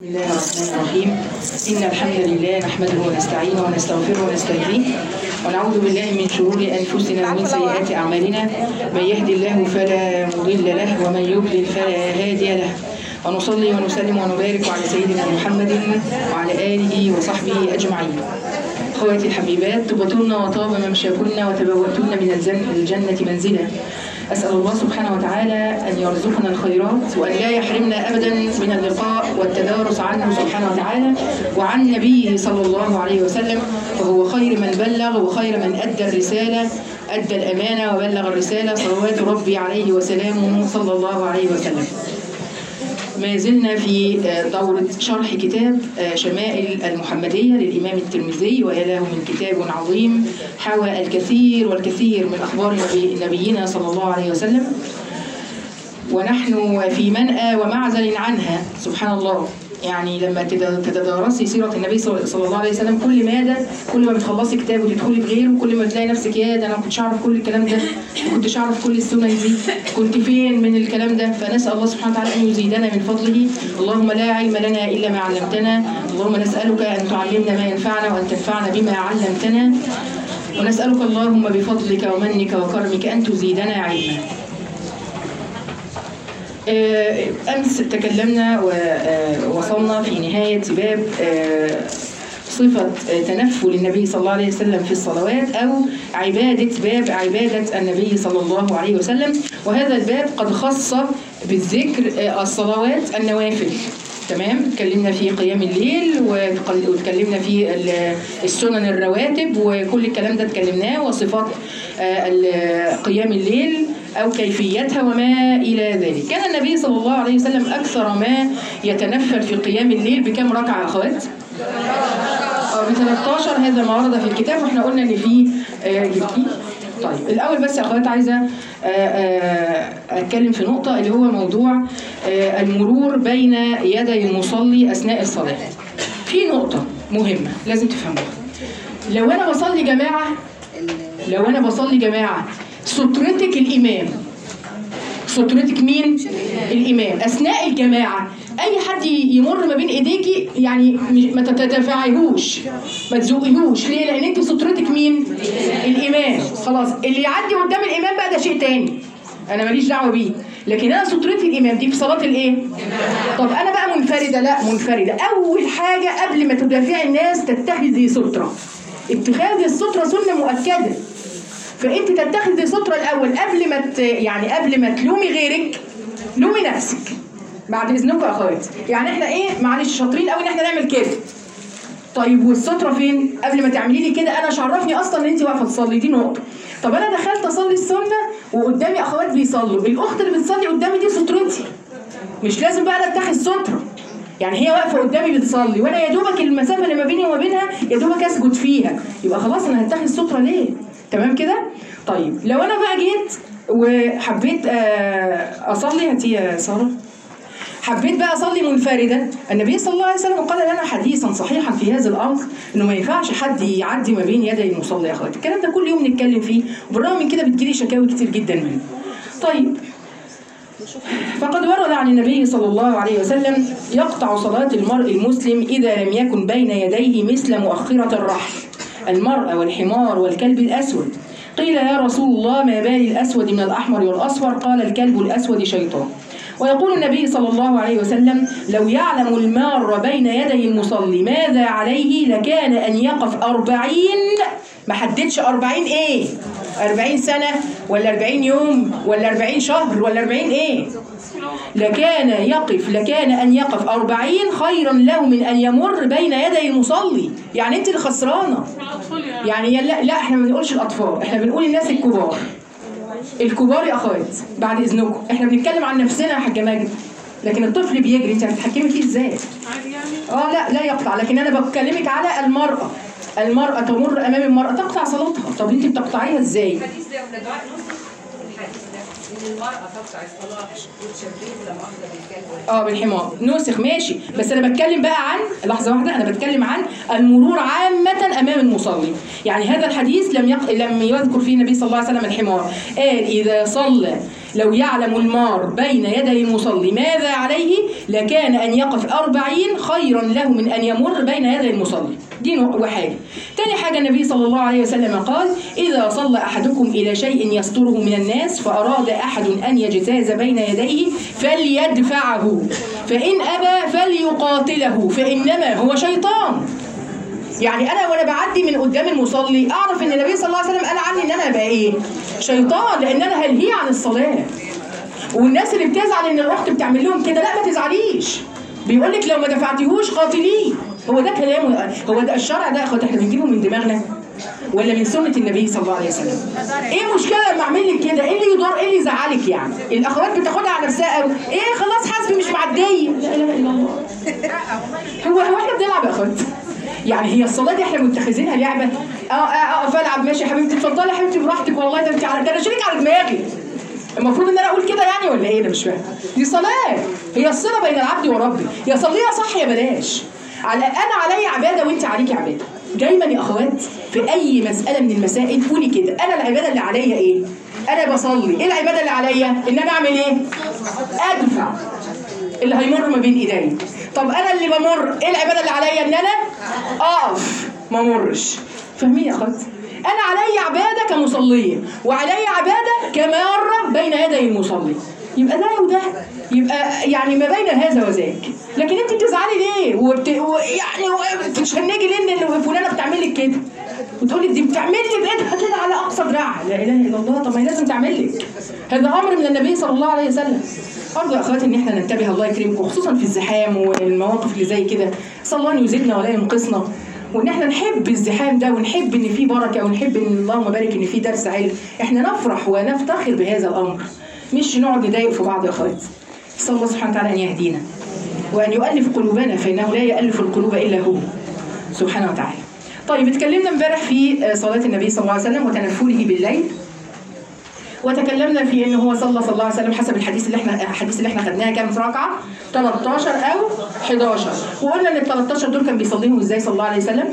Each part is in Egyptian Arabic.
الله الرحمن الرحيم إن الحمد لله نحمده ونستعينه ونستغفره ونستهديه ونعوذ بالله من شرور أنفسنا ومن سيئات أعمالنا من يهدي الله فلا مضل له ومن يضلل فلا هادي له ونصلي ونسلم ونبارك على سيدنا محمد وعلى آله وصحبه أجمعين أخواتي الحبيبات طبتن وطاب ممشاكن وتبوأتن من الجن- الجنة منزلا أسأل الله سبحانه وتعالى أن يرزقنا الخيرات وأن لا يحرمنا أبدا من اللقاء والتدارس عنه سبحانه وتعالى وعن نبيه صلى الله عليه وسلم وهو خير من بلغ وخير من أدى الرسالة أدى الأمانة وبلغ الرسالة صلوات ربي عليه وسلامه صلى الله عليه وسلم ما زلنا في دورة شرح كتاب شمائل المحمدية للإمام الترمذي ويا له من كتاب عظيم حوى الكثير والكثير من أخبار نبي- نبينا صلى الله عليه وسلم ونحن في منأى ومعزل عنها سبحان الله يعني لما تد- تتدارسي سيرة النبي صلى صلى الله عليه وسلم كل مادة كل ما بتخلصي كتاب وتدخلي في غيره كل ما تلاقي نفسك يا ده انا ما كنتش اعرف كل الكلام ده ما كنتش اعرف كل السنن دي كنت فين من الكلام ده فنسأل الله سبحانه وتعالى ان يزيدنا من فضله اللهم لا علم لنا الا ما علمتنا اللهم نسألك ان تعلمنا ما ينفعنا وان تنفعنا بما علمتنا ونسألك اللهم بفضلك ومنك وكرمك ان تزيدنا علما آه، أمس تكلمنا ووصلنا في نهاية باب آه، صفة آه، تنفل النبي صلى الله عليه وسلم في الصلوات أو عبادة باب عبادة النبي صلى الله عليه وسلم وهذا الباب قد خص بالذكر آه، الصلوات النوافل تمام اتكلمنا في قيام الليل وقل- واتكلمنا في ال- السنن الرواتب وكل الكلام ده اتكلمناه وصفات آه، ال- قيام الليل أو كيفيتها وما إلى ذلك كان النبي صلى الله عليه وسلم أكثر ما يتنفل في قيام الليل بكم ركعة يا أخوات؟ ب 13 هذا ما ورد في الكتاب واحنا قلنا ان في آه، جبتيه طيب الاول بس يا اخوات عايزه آه، آه، اتكلم في نقطه اللي هو موضوع آه، المرور بين يدي المصلي اثناء الصلاه في نقطه مهمه لازم تفهموها لو انا بصلي جماعه لو انا بصلي جماعه سترتك الامام سترتك مين؟ الإمام أثناء الجماعة أي حد يمر ما بين إيديكي يعني مش- ما تتفاعلوش ما تزوقيهوش ليه؟ لأن أنت سترتك مين؟ الإمام خلاص اللي يعدي قدام الإمام بقى ده شيء تاني أنا ماليش دعوة بيه لكن أنا سترتي الإمام دي في صلاة الإيه؟ طب أنا بقى منفردة لا منفردة أول حاجة قبل ما تدافعي الناس تتخذي سترة اتخاذ السترة سنة مؤكدة فانت تتخذي سترة الاول قبل ما ت... يعني قبل ما تلومي غيرك لومي نفسك بعد اذنكم يا اخواتي يعني احنا ايه معلش شاطرين قوي ان احنا نعمل كده طيب والسترة فين؟ قبل ما تعملي لي كده انا مش عرفني اصلا ان انت واقفه تصلي دي نقطة. طب انا دخلت اصلي السنة وقدامي اخوات بيصلوا، الاخت اللي بتصلي قدامي دي سترتي. مش لازم بقى انا اتخذ سترة. يعني هي واقفه قدامي بتصلي وانا يا دوبك المسافه اللي ما بيني وما بينها يا دوبك اسجد فيها يبقى خلاص انا هتخذ ستره ليه تمام كده طيب لو انا بقى جيت وحبيت آه، اصلي هاتي يا ساره حبيت بقى اصلي منفرده النبي صلى الله عليه وسلم قال لنا حديثا صحيحا في هذا الامر انه ما ينفعش حد يعدي ما بين يدي المصلي يا اخواتي الكلام ده كل يوم نتكلم فيه وبالرغم من كده بتجيلي شكاوي كتير جدا منه طيب فقد ورد عن النبي صلى الله عليه وسلم يقطع صلاة المرء المسلم إذا لم يكن بين يديه مثل مؤخرة الرحل المرأة والحمار والكلب الأسود قيل يا رسول الله ما بال الأسود من الأحمر والأصفر قال الكلب الأسود شيطان ويقول النبي صلى الله عليه وسلم لو يعلم المار بين يدي المصلي ماذا عليه لكان أن يقف أربعين ما حددش أربعين إيه أربعين سنة ولا أربعين يوم ولا أربعين شهر ولا أربعين إيه لكان يقف لكان أن يقف أربعين خيرا له من أن يمر بين يدي المصلي يعني أنت اللي خسرانة يعني يا- لا, لا احنا ما بنقولش الأطفال احنا بنقول الناس الكبار الكبار يا أخوات بعد إذنكم احنا بنتكلم عن نفسنا يا حاجة ماجد لكن الطفل بيجري انت هتتحكمي فيه ازاي؟ عادي يعني اه لا لا يقطع لكن انا بكلمك على المرأة المرأة تمر امام المرأة تقطع صلاتها طب انت بتقطعيها ازاي؟ الحديث ده ولا دعاء نص الحديث ده ان المرأة تقطع الصلاة وتشبهه لما أخذ بالكلب اه بالحمار نسخ ماشي بس انا بتكلم بقى عن لحظه واحده انا بتكلم عن المرور عامه امام المصلي يعني هذا الحديث لم يق... لم يذكر فيه النبي صلى الله عليه وسلم الحمار قال اذا صلى لو يعلم المار بين يدي المصلي ماذا عليه لكان أن يقف أربعين خيرا له من أن يمر بين يدي المصلي دي نوع- وحاجة تاني حاجة النبي صلى الله عليه وسلم قال إذا صلى أحدكم إلى شيء يستره من الناس فأراد أحد أن يجتاز بين يديه فليدفعه فإن أبى فليقاتله فإنما هو شيطان يعني انا وانا بعدي من قدام المصلي اعرف ان النبي صلى الله عليه وسلم قال عني ان انا ابقى ايه شيطان لان انا هلهيه عن الصلاه والناس اللي بتزعل ان الاخت بتعمل لهم كده لا ما تزعليش بيقول لك لو ما دفعتيهوش قاتليه هو ده كلامه هو ده الشرع ده يا اخوات احنا بنجيبه من دماغنا ولا من سنه النبي صلى الله عليه وسلم ايه المشكله لما اعمل لك كده ايه اللي يضر ايه اللي يزعلك يعني الاخوات بتاخدها على نفسها قوي ايه خلاص حاسبي مش معديه لا اله الا الله هو هو احنا بنلعب يا اخوات يعني هي الصلاه دي احنا متخذينها لعبه اه اه اقف العب ماشي يا حبيبتي اتفضلي يا حبيبتي براحتك والله ده انت على ده انا شريك على دماغي المفروض ان انا اقول كده يعني ولا ايه ده مش فاهم دي صلاه هي الصله بين العبد وربه يا صليها صح يا بلاش على انا عليا عباده وانت عليكي عباده دايما يا اخوات في اي مساله من المسائل قولي كده انا العباده اللي عليا ايه انا بصلي ايه العباده اللي عليا ان انا اعمل ايه ادفع اللي هيمر ما بين ايديا طب انا اللي بمر ايه العباده اللي عليا ان انا اقف ما امرش فاهمين يا اخوات انا علي عباده كمصليه وعلي عباده كماره بين يدي المصلي يبقى ده وده يبقى يعني ما بين هذا وذاك لكن انت بتزعلي ليه وبت... و... يعني بتشنجي ليه ان فلانه بتعمل لك كده وتقول لك دي بتعمل لي بايدها كده على اقصى دراعها لا اله الا الله طب ما هي لازم تعمل لك هذا امر من النبي صلى الله عليه وسلم ارجو يا اخواتي ان احنا ننتبه الله يكرمكم خصوصا في الزحام والمواقف اللي زي كده صلى الله ان يزيدنا ولا ينقصنا وان احنا نحب الزحام ده ونحب ان في بركه ونحب ان اللهم بارك ان في درس علم احنا نفرح ونفتخر بهذا الامر مش نقعد نضايق في بعض يا اخواتي نسال الله سبحانه وتعالى ان يهدينا وان يؤلف قلوبنا فانه لا يالف القلوب الا هو سبحانه وتعالى طيب اتكلمنا امبارح في صلاه النبي صلى الله عليه وسلم وتنفله بالليل وتكلمنا في ان هو صلى صلى الله عليه وسلم حسب الحديث اللي احنا الحديث اللي احنا خدناها كام ركعه 13 او 11 وقلنا ان ال 13 دول كان بيصليهم ازاي صلى الله عليه وسلم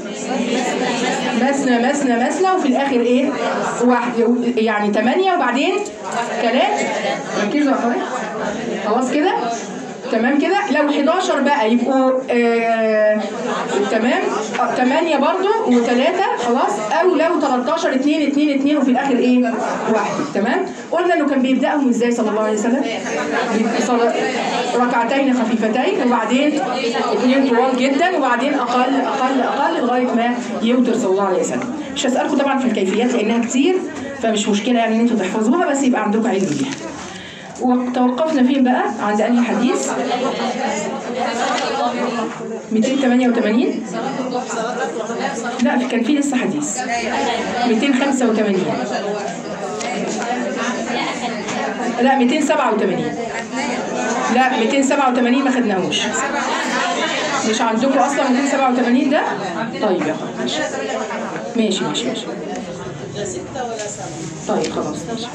مثنى مثنى مثنى وفي الاخر ايه واحد يعني 8 وبعدين 3 ركزوا يا اخوات خلاص كده تمام كده لو 11 بقى يبقوا آه تمام آه 8 برضو و3 خلاص او لو 13 2 2 2 وفي الاخر ايه واحد تمام قلنا انه كان بيبداهم ازاي صلى الله عليه وسلم صل- ركعتين خفيفتين وبعدين اثنين طوال جدا وبعدين اقل اقل اقل لغايه ما يوتر صلى الله عليه وسلم مش هسالكم طبعا في الكيفيات لانها كتير فمش مشكله يعني ان انتوا تحفظوها بس يبقى عندكم علم بيها وتوقفنا فين بقى عند انهي حديث 288 لا في- كان في لسه حديث 285 لا 287 لا 287 ما خدناهوش مش عندكم اصلا 287 ده طيب يا اخوان ماشي ماشي ماشي ماشي طيب خلاص ماشي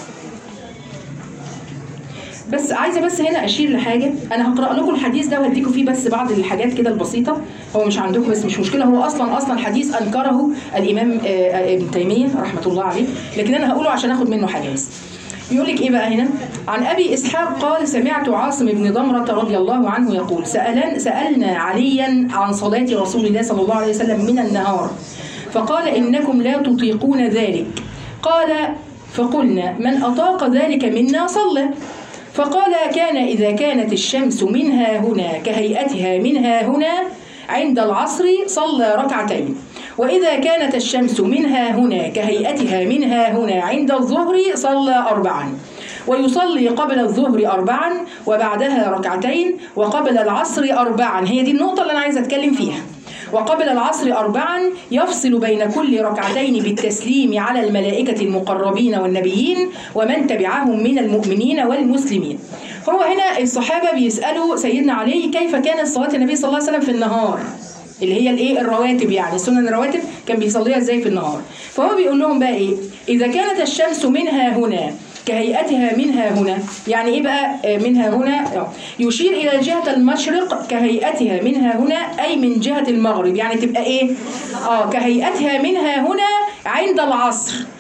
بس عايزه بس هنا اشير لحاجه انا هقرا لكم الحديث ده وهديكم فيه بس بعض الحاجات كده البسيطه هو مش عندكم بس مش مشكله هو اصلا اصلا حديث انكره الامام آه، آه، ابن تيميه رحمه الله عليه لكن انا هقوله عشان اخد منه حاجه بس بيقول لك ايه بقى هنا عن ابي اسحاق قال سمعت عاصم بن ضمره رضي الله عنه يقول سألن سالنا عليا عن صلاه رسول الله صلى الله عليه وسلم من النهار فقال انكم لا تطيقون ذلك قال فقلنا من اطاق ذلك منا صلى فقال كان إذا كانت الشمس منها هنا كهيئتها منها هنا عند العصر صلى ركعتين وإذا كانت الشمس منها هنا كهيئتها منها هنا عند الظهر صلى أربعا ويصلي قبل الظهر أربعا وبعدها ركعتين وقبل العصر أربعا هي دي النقطة اللي أنا عايزة أتكلم فيها وقبل العصر أربعا يفصل بين كل ركعتين بالتسليم على الملائكة المقربين والنبيين ومن تبعهم من المؤمنين والمسلمين هو هنا الصحابة بيسألوا سيدنا علي كيف كانت صلاة النبي صلى الله عليه وسلم في النهار اللي هي الايه الرواتب يعني سنن الرواتب كان بيصليها ازاي في النهار فهو بيقول لهم بقى ايه اذا كانت الشمس منها هنا كهيئتها منها هنا يعني ايه بقى آه، منها هنا آه، يشير الى جهه المشرق كهيئتها منها هنا اي من جهه المغرب يعني تبقى ايه اه كهيئتها منها هنا عند العصر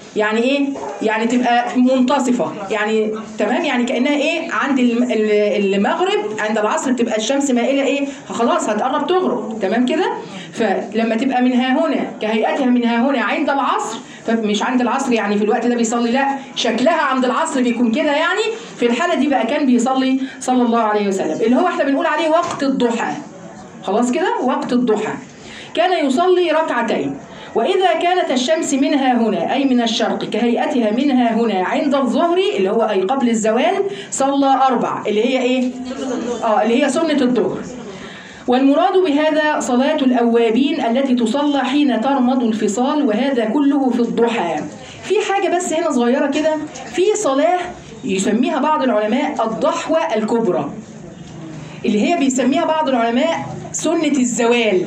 يعني ايه يعني تبقى منتصفه يعني تمام يعني كانها ايه عند الم- ال- المغرب عند العصر بتبقى الشمس مائله ايه خلاص هتقرب تغرب تمام كده فلما تبقى من ها هنا كهيئتها من ها هنا عند العصر فمش عند العصر يعني في الوقت ده بيصلي لا شكلها عند العصر بيكون كده يعني في الحاله دي بقى كان بيصلي صلى الله عليه وسلم اللي هو احنا بنقول عليه وقت الضحى خلاص كده وقت الضحى كان يصلي ركعتين وإذا كانت الشمس منها هنا أي من الشرق كهيئتها منها هنا عند الظهر اللي هو أي قبل الزوال صلى أربع اللي هي إيه؟ آه اللي هي سنة الظهر والمراد بهذا صلاة الأوابين التي تصلى حين ترمض الفصال وهذا كله في الضحى في حاجة بس هنا صغيرة كده في صلاة يسميها بعض العلماء الضحوة الكبرى اللي هي بيسميها بعض العلماء سنة الزوال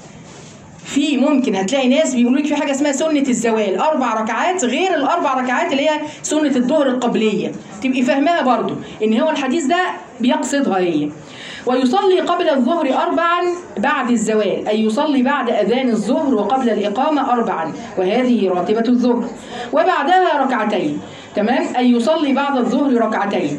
في ممكن هتلاقي ناس بيقولوا لك في حاجه اسمها سنه الزوال اربع ركعات غير الاربع ركعات اللي هي سنه الظهر القبليه تبقي فاهماها برضو ان هو الحديث ده بيقصدها هي ويصلي قبل الظهر أربعا بعد الزوال أي يصلي بعد أذان الظهر وقبل الإقامة أربعا وهذه راتبة الظهر وبعدها ركعتين تمام أي يصلي بعد الظهر ركعتين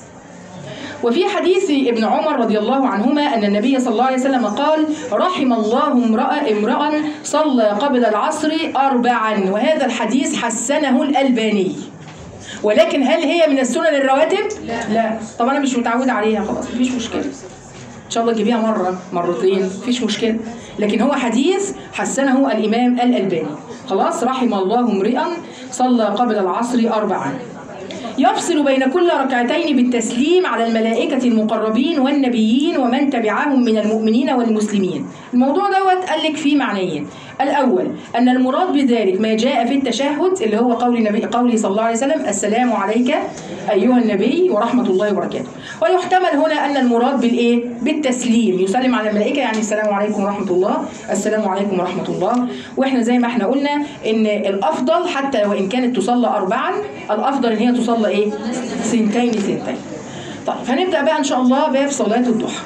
وفي حديث ابن عمر رضي الله عنهما أن النبي صلى الله عليه وسلم قال رحم الله امرأ امرأ صلى قبل العصر أربعا وهذا الحديث حسنه الألباني ولكن هل هي من السنن الرواتب؟ لا, لا. طب أنا مش متعودة عليها خلاص مفيش مشكلة إن شاء الله تجيبيها مرة مرتين مفيش مشكلة لكن هو حديث حسنه الإمام الألباني خلاص رحم الله امرئا صلى قبل العصر أربعا يفصل بين كل ركعتين بالتسليم على الملائكة المقربين والنبيين ومن تبعهم من المؤمنين والمسلمين الموضوع دوت قال لك فيه معنيين الأول أن المراد بذلك ما جاء في التشهد اللي هو قول النبي قوله صلى الله عليه وسلم السلام عليك أيها النبي ورحمة الله وبركاته ويحتمل هنا أن المراد بالإيه؟ بالتسليم يسلم على الملائكة يعني السلام عليكم ورحمة الله السلام عليكم ورحمة الله وإحنا زي ما إحنا قلنا إن الأفضل حتى وإن كانت تصلى أربعا الأفضل إن هي تصلى إيه؟ سنتين سنتين طيب هنبدأ بقى إن شاء الله باب صلاة الضحى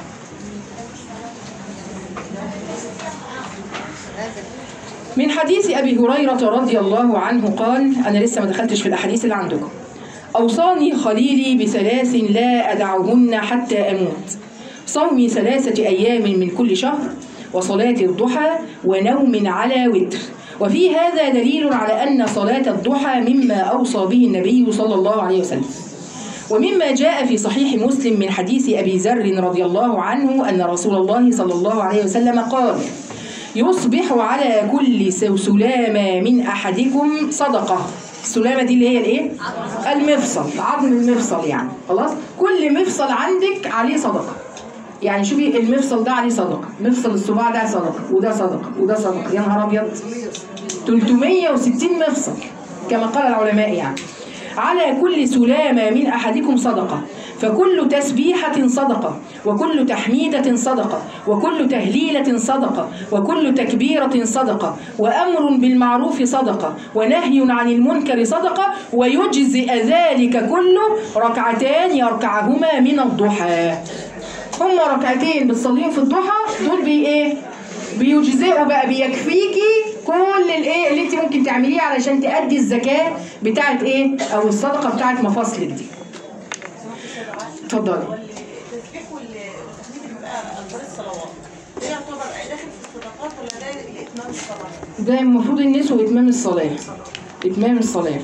من حديث أبي هريرة رضي الله عنه قال أنا لسه ما دخلتش في الأحاديث اللي عندكم أوصاني خليلي بثلاث لا أدعهن حتى أموت صوم ثلاثة أيام من كل شهر وصلاة الضحى ونوم على وتر وفي هذا دليل على أن صلاة الضحى مما أوصى به النبي صلى الله عليه وسلم ومما جاء في صحيح مسلم من حديث أبي ذر رضي الله عنه أن رسول الله صلى الله عليه وسلم قال يصبح على كل سلامة من أحدكم صدقة السلامة دي اللي هي الايه؟ المفصل عظم المفصل يعني خلاص كل مفصل عندك عليه صدقة يعني شوفي المفصل ده عليه صدقة مفصل الصباع ده صدقة وده صدقة وده صدقة يا نهار أبيض 360 مفصل كما قال العلماء يعني على كل سلامة من أحدكم صدقة فكل تسبيحة صدقة وكل تحميدة صدقة وكل تهليلة صدقة وكل تكبيرة صدقة وأمر بالمعروف صدقة ونهي عن المنكر صدقة ويجزئ ذلك كله ركعتان يركعهما من الضحى هما ركعتين بتصليهم في الضحى دول بي ايه بيجزئوا بقى بيكفيكي كل الايه اللي انت ممكن تعمليه علشان تأدي الزكاة بتاعت ايه او الصدقة بتاعت مفاصلك دي اتفضلي التسبيح والتحميد بيبقى اخبار الصلوات ده يعتبر داخل في الصدقات ولا ده لاتمام الصلاه؟ ده المفروض النسوة إتمام الصلاة إتمام الصلاة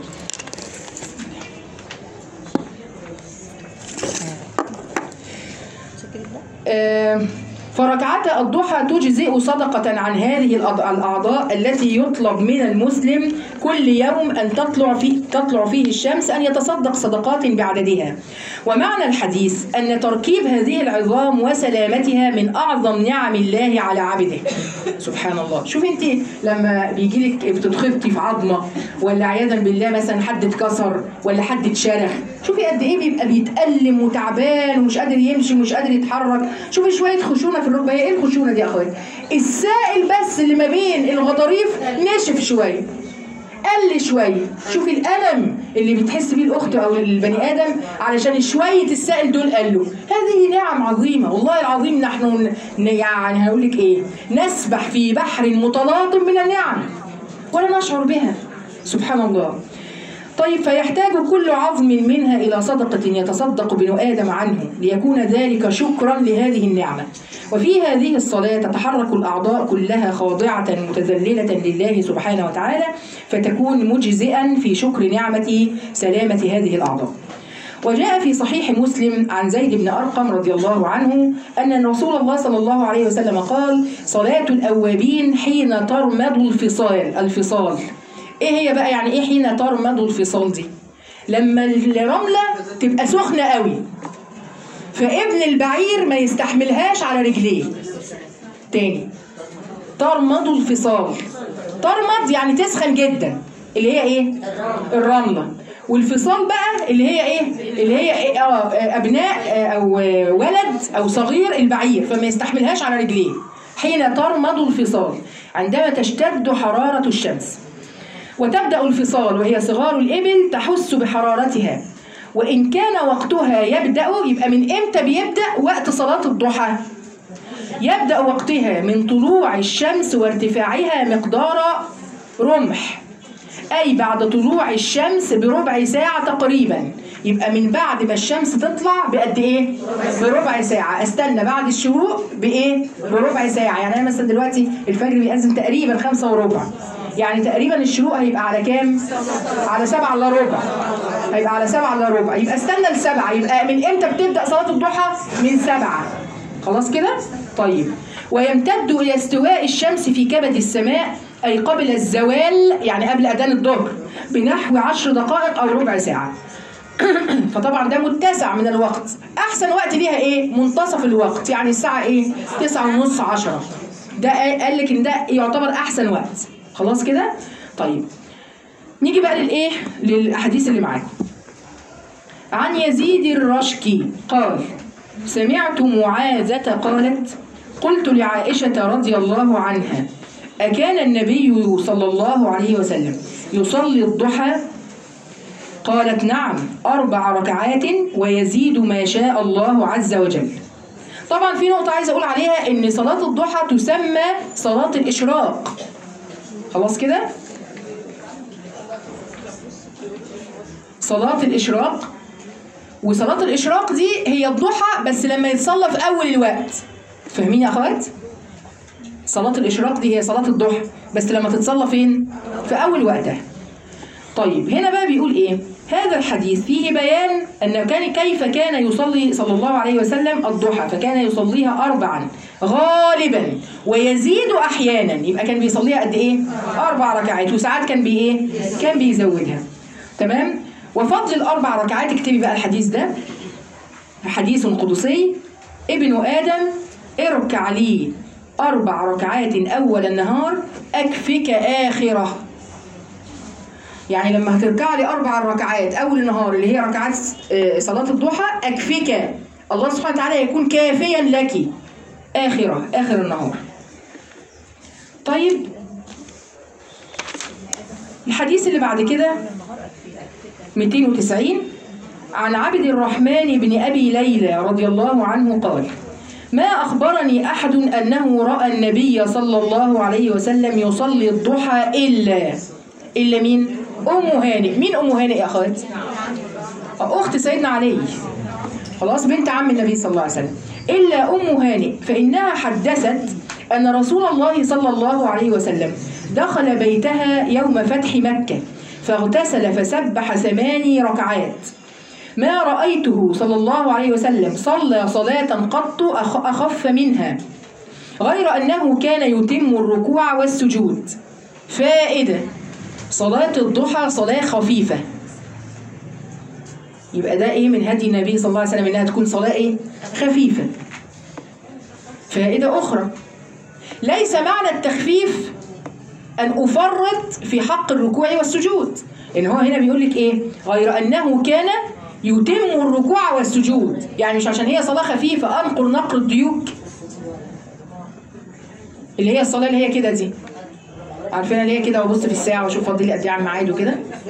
آه، فركعتا الضحى تجزئ صدقة عن هذه الأض- الأعضاء التي يطلب من المسلم كل يوم أن تطلع فيه تطلع فيه الشمس أن يتصدق صدقات بعددها. ومعنى الحديث أن تركيب هذه العظام وسلامتها من أعظم نعم الله على عبده. سبحان الله، شوف أنت لما بيجي لك بتتخبطي في عظمة ولا عياذا بالله مثلا حد اتكسر ولا حد اتشرخ، شوفي قد إيه بيبقى بيتألم وتعبان ومش قادر يمشي ومش قادر يتحرك، شوفي شوية خشونة في الركبة، هي إيه الخشونة دي يا أخواتي؟ السائل بس اللي ما بين الغضاريف نشف شوية. قل شويه شوفي الالم اللي بتحس بيه الاخت او البني ادم علشان شويه السائل دول قالوا هذه نعم عظيمه والله العظيم نحن ن- يعني هقول لك ايه نسبح في بحر متلاطم من النعم ولا نشعر بها سبحان الله طيب فيحتاج كل عظم منها إلى صدقة يتصدق بنو آدم عنه ليكون ذلك شكرا لهذه النعمة وفي هذه الصلاة تتحرك الأعضاء كلها خاضعة متذللة لله سبحانه وتعالى فتكون مجزئا في شكر نعمة سلامة هذه الأعضاء وجاء في صحيح مسلم عن زيد بن أرقم رضي الله عنه أن رسول الله صلى الله عليه وسلم قال صلاة الأوابين حين ترمض الفصال الفصال إيه هي بقى يعني إيه حين ترمض الفصال دي لما الرملة تبقى سخنة قوي فابن البعير ما يستحملهاش على رجليه تاني ترمض الفصال ترمض يعني تسخن جدا اللي هي ايه الرمله والفصال بقى اللي هي ايه اللي هي إيه؟ اه ابناء آه، او آه، ولد او صغير البعير فما يستحملهاش على رجليه حين ترمض الفصال عندما تشتد حراره الشمس وتبدا الفصال وهي صغار الابل تحس بحرارتها وان كان وقتها يبدا يبقى من امتى بيبدا وقت صلاه الضحى يبدأ وقتها من طلوع الشمس وارتفاعها مقدار رمح أي بعد طلوع الشمس بربع ساعة تقريبا يبقى من بعد ما الشمس تطلع بقد ايه؟ بربع ساعة استنى بعد الشروق بايه؟ بربع ساعة يعني انا مثلا دلوقتي الفجر بيأذن تقريبا خمسة وربع يعني تقريبا الشروق هيبقى على كام؟ على سبعة الا ربع هيبقى على سبعة الا ربع يبقى استنى لسبعة يبقى من امتى بتبدأ صلاة الضحى؟ من سبعة خلاص كده؟ طيب ويمتد إلى استواء الشمس في كبد السماء أي قبل الزوال يعني قبل أذان الظهر بنحو عشر دقائق أو ربع ساعة فطبعا ده متسع من الوقت أحسن وقت ليها إيه؟ منتصف الوقت يعني الساعة إيه؟ تسعة ونص عشرة ده قال لك إن ده يعتبر أحسن وقت خلاص كده؟ طيب نيجي بقى للإيه؟ للأحاديث اللي معاكم عن يزيد الرشكي قال سمعت معاذة قالت قلت لعائشة رضي الله عنها أكان النبي صلى الله عليه وسلم يصلي الضحى قالت نعم أربع ركعات ويزيد ما شاء الله عز وجل طبعا في نقطة عايزة أقول عليها إن صلاة الضحى تسمى صلاة الإشراق خلاص كده صلاة الإشراق وصلاة الإشراق دي هي الضحى بس لما يتصلى في أول الوقت فاهمين يا أخوات؟ صلاة الإشراق دي هي صلاة الضحى بس لما تتصلى فين؟ في أول وقتها طيب هنا بقى بيقول إيه؟ هذا الحديث فيه بيان أن كان كيف كان يصلي صلى الله عليه وسلم الضحى فكان يصليها أربعا غالبا ويزيد أحيانا يبقى كان بيصليها قد إيه؟ أربع ركعات وساعات كان بي إيه؟ كان بيزودها تمام؟ وفضل الأربع ركعات اكتبي بقى الحديث ده حديث قدسي ابن آدم اركع لي أربع ركعات أول النهار أكفك آخرة يعني لما هتركع لي أربع ركعات أول النهار اللي هي ركعات آه، صلاة الضحى أكفك الله سبحانه وتعالى يكون كافيا لك آخرة آخر النهار طيب الحديث اللي بعد كده 290 عن عبد الرحمن بن أبي ليلى رضي الله عنه قال ما أخبرني أحد أنه رأى النبي صلى الله عليه وسلم يصلي الضحى إلا إلا مين؟ أم هانئ مين أم هانئ يا أخوات؟ أخت سيدنا علي خلاص بنت عم النبي صلى الله عليه وسلم إلا أم هانئ فإنها حدثت أن رسول الله صلى الله عليه وسلم دخل بيتها يوم فتح مكة فاغتسل فسبح ثماني ركعات ما رأيته صلى الله عليه وسلم صلى صلاة قط أخ- أخف منها غير أنه كان يتم الركوع والسجود فائدة صلاة الضحى صلاة خفيفة يبقى ده ايه من هدي النبي صلى الله عليه وسلم انها تكون صلاة ايه خفيفة فائدة أخرى ليس معنى التخفيف أن أفرط في حق الركوع والسجود إن هو هنا بيقول لك إيه غير أنه كان يتم الركوع والسجود يعني مش عشان هي صلاة خفيفة أنقر نقر الديوك اللي هي الصلاة اللي هي كده دي عارفين اللي هي كده وابص في الساعة واشوف فاضل لي قد ايه على الميعاد وكده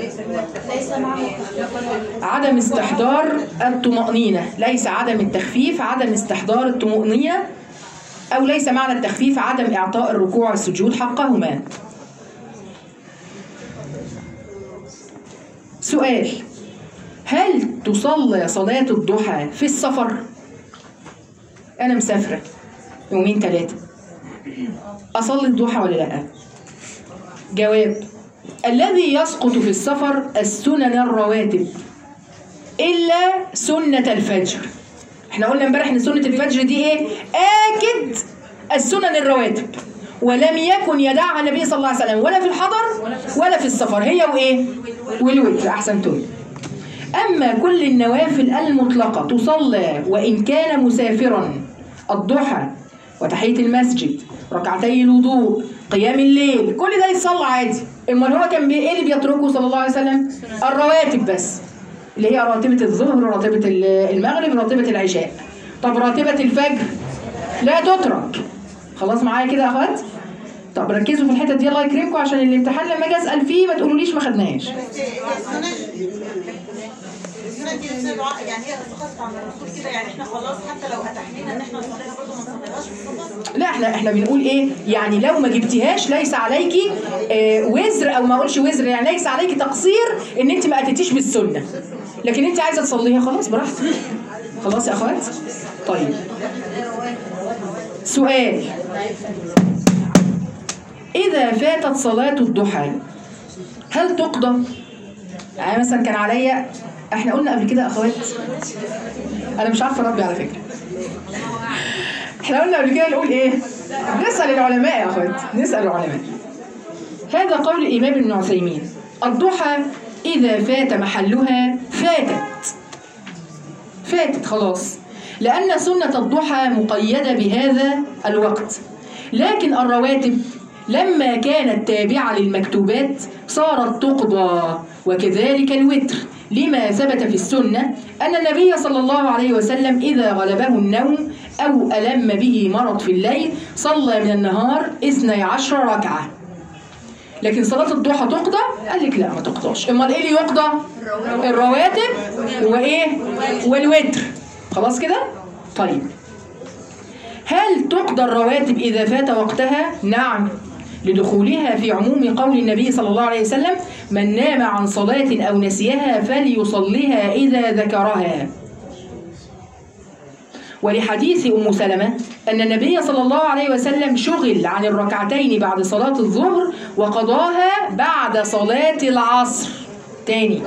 عدم استحضار الطمأنينة ليس عدم التخفيف عدم استحضار الطمأنينة أو ليس معنى التخفيف عدم إعطاء الركوع والسجود حقهما سؤال هل تصلى صلاة الضحى في السفر؟ أنا مسافرة يومين ثلاثة أصلي الضحى ولا لأ؟ جواب الذي يسقط في السفر السنن الرواتب إلا سنة الفجر احنا قلنا امبارح ان سنة الفجر دي ايه؟ آكد السنن الرواتب ولم يكن يدعها النبي صلى الله عليه وسلم ولا في الحضر ولا في السفر هي وايه؟ والوتر احسنتم أما كل النوافل المطلقة تصلى وإن كان مسافرا الضحى وتحية المسجد ركعتي الوضوء قيام الليل كل ده يتصلى عادي امال هو كان بي- ايه اللي بيتركه صلى الله عليه وسلم الرواتب بس اللي هي راتبة الظهر وراتبة ال- المغرب وراتبة العشاء طب راتبة الفجر لا تترك خلاص معايا كده يا اخوات طب ركزوا في الحته دي الله يكرمكم عشان الامتحان لما اجي اسال فيه ما تقولوليش ما خدناهاش السنة دي لسه دعاء يعني هي اتخذت عن الرسول كده يعني احنا خلاص حتى لو اتحنينا ان احنا نصليها برضه ما نصليهاش في السفر لا احنا احنا بنقول ايه يعني لو ما جبتيهاش ليس عليكي آه وزر او ما اقولش وزر يعني ليس عليكي تقصير ان انت ما اتيتيش بالسنه لكن انت عايزه تصليها خلاص براحتك خلاص يا اخوات طيب سؤال اذا فاتت صلاه الضحى هل تقضى يعني مثلا كان عليا احنا قلنا قبل كده يا اخوات انا مش عارفه ربي على فكره احنا قلنا قبل كده نقول ايه؟ نسأل العلماء يا اخوات نسأل العلماء هذا قول الإمام ابن عثيمين الضحى إذا فات محلها فاتت فاتت خلاص لأن سنة الضحى مقيدة بهذا الوقت لكن الرواتب لما كانت تابعة للمكتوبات صارت تقضى وكذلك الوتر لما ثبت في السنة أن النبي صلى الله عليه وسلم إذا غلبه النوم أو ألم به مرض في الليل صلى من النهار اثني عشر ركعة لكن صلاة الضحى تقضى؟ قال لك لا ما تقضاش امال ايه اللي يقضى؟ الرواتب وايه؟ والوتر خلاص كده؟ طيب هل تقضى الرواتب إذا فات وقتها؟ نعم لدخولها في عموم قول النبي صلى الله عليه وسلم من نام عن صلاة أو نسيها فليصليها إذا ذكرها ولحديث أم سلمة أن النبي صلى الله عليه وسلم شغل عن الركعتين بعد صلاة الظهر وقضاها بعد صلاة العصر تاني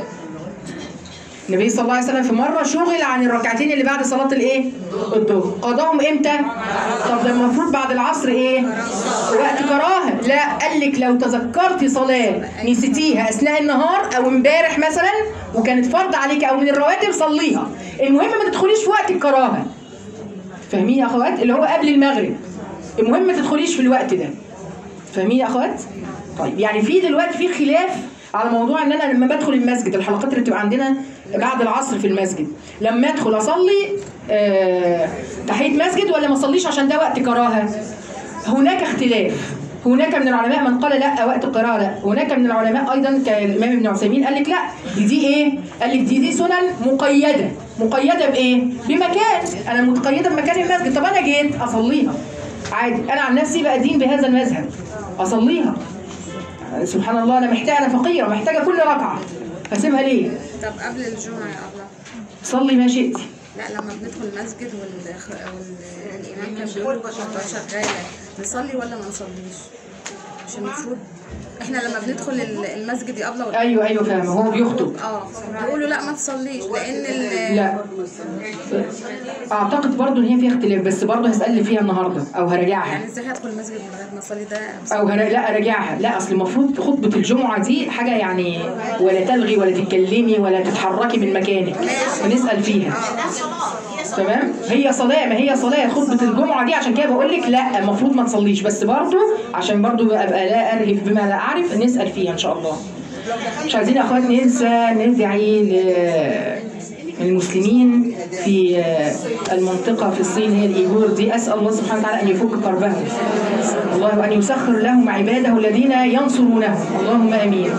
النبي صلى الله عليه وسلم في مرة شغل عن الركعتين اللي بعد صلاة الايه؟ الظهر قضاهم امتى؟ طب ده المفروض بعد العصر ايه؟ وقت كراهة لا قال لك لو تذكرتي صلاة نسيتيها أثناء النهار أو امبارح مثلا وكانت فرض عليك أو من الرواتب صليها المهم ما تدخليش في وقت الكراهة فاهمين يا اخوات اللي هو قبل المغرب المهم ما تدخليش في الوقت ده فاهمين يا اخوات طيب يعني في دلوقتي في خلاف على موضوع ان انا لما بدخل المسجد الحلقات اللي بتبقى عندنا بعد العصر في المسجد لما ادخل اصلي آه تحيه مسجد ولا ما اصليش عشان ده وقت كراهه هناك اختلاف هناك من العلماء من قال لا وقت القراءة لا هناك من العلماء أيضا كالإمام ابن عثيمين قال لك لا دي دي إيه قال لك دي دي سنن مقيدة مقيدة بإيه بمكان أنا متقيدة بمكان المسجد طب أنا جيت أصليها عادي أنا عن نفسي بأدين بهذا المذهب أصليها سبحان الله أنا محتاجة أنا فقيرة محتاجة كل ركعة هسيبها ليه طب قبل الجمعة يا أبله صلي ما شئت لا لما بندخل المسجد وال... والإمام كان بيقول الخطبة شغالة نصلي ولا ما نصليش؟ مش المفروض احنا لما بندخل ال- المسجد يا أبله ولا- أيوه أيوه فاهمة هو بيخطب اه بيقولوا لا ما تصليش لأن ال... لا اعتقد برضو ان هي فيها اختلاف بس برضو هسأل فيها النهارده او هراجعها يعني ازاي هدخل المسجد من غير ما اصلي ده او هر... لا اراجعها لا اصل المفروض خطبه الجمعه دي حاجه يعني ولا تلغي ولا تتكلمي ولا تتحركي من مكانك ونسال فيها تمام هي صلاه ما هي صلاه خطبه الجمعه دي عشان كده بقول لك لا المفروض ما تصليش بس برضو عشان برضو ابقى لا ارهف بما لا اعرف نسال فيها ان شاء الله مش عايزين يا اخوات ننسى ندعي ل- المسلمين في المنطقة في الصين هي الإيغور دي أسأل الله سبحانه وتعالى أن يفك كربهم الله أن يسخر لهم عباده الذين ينصرونهم اللهم آمين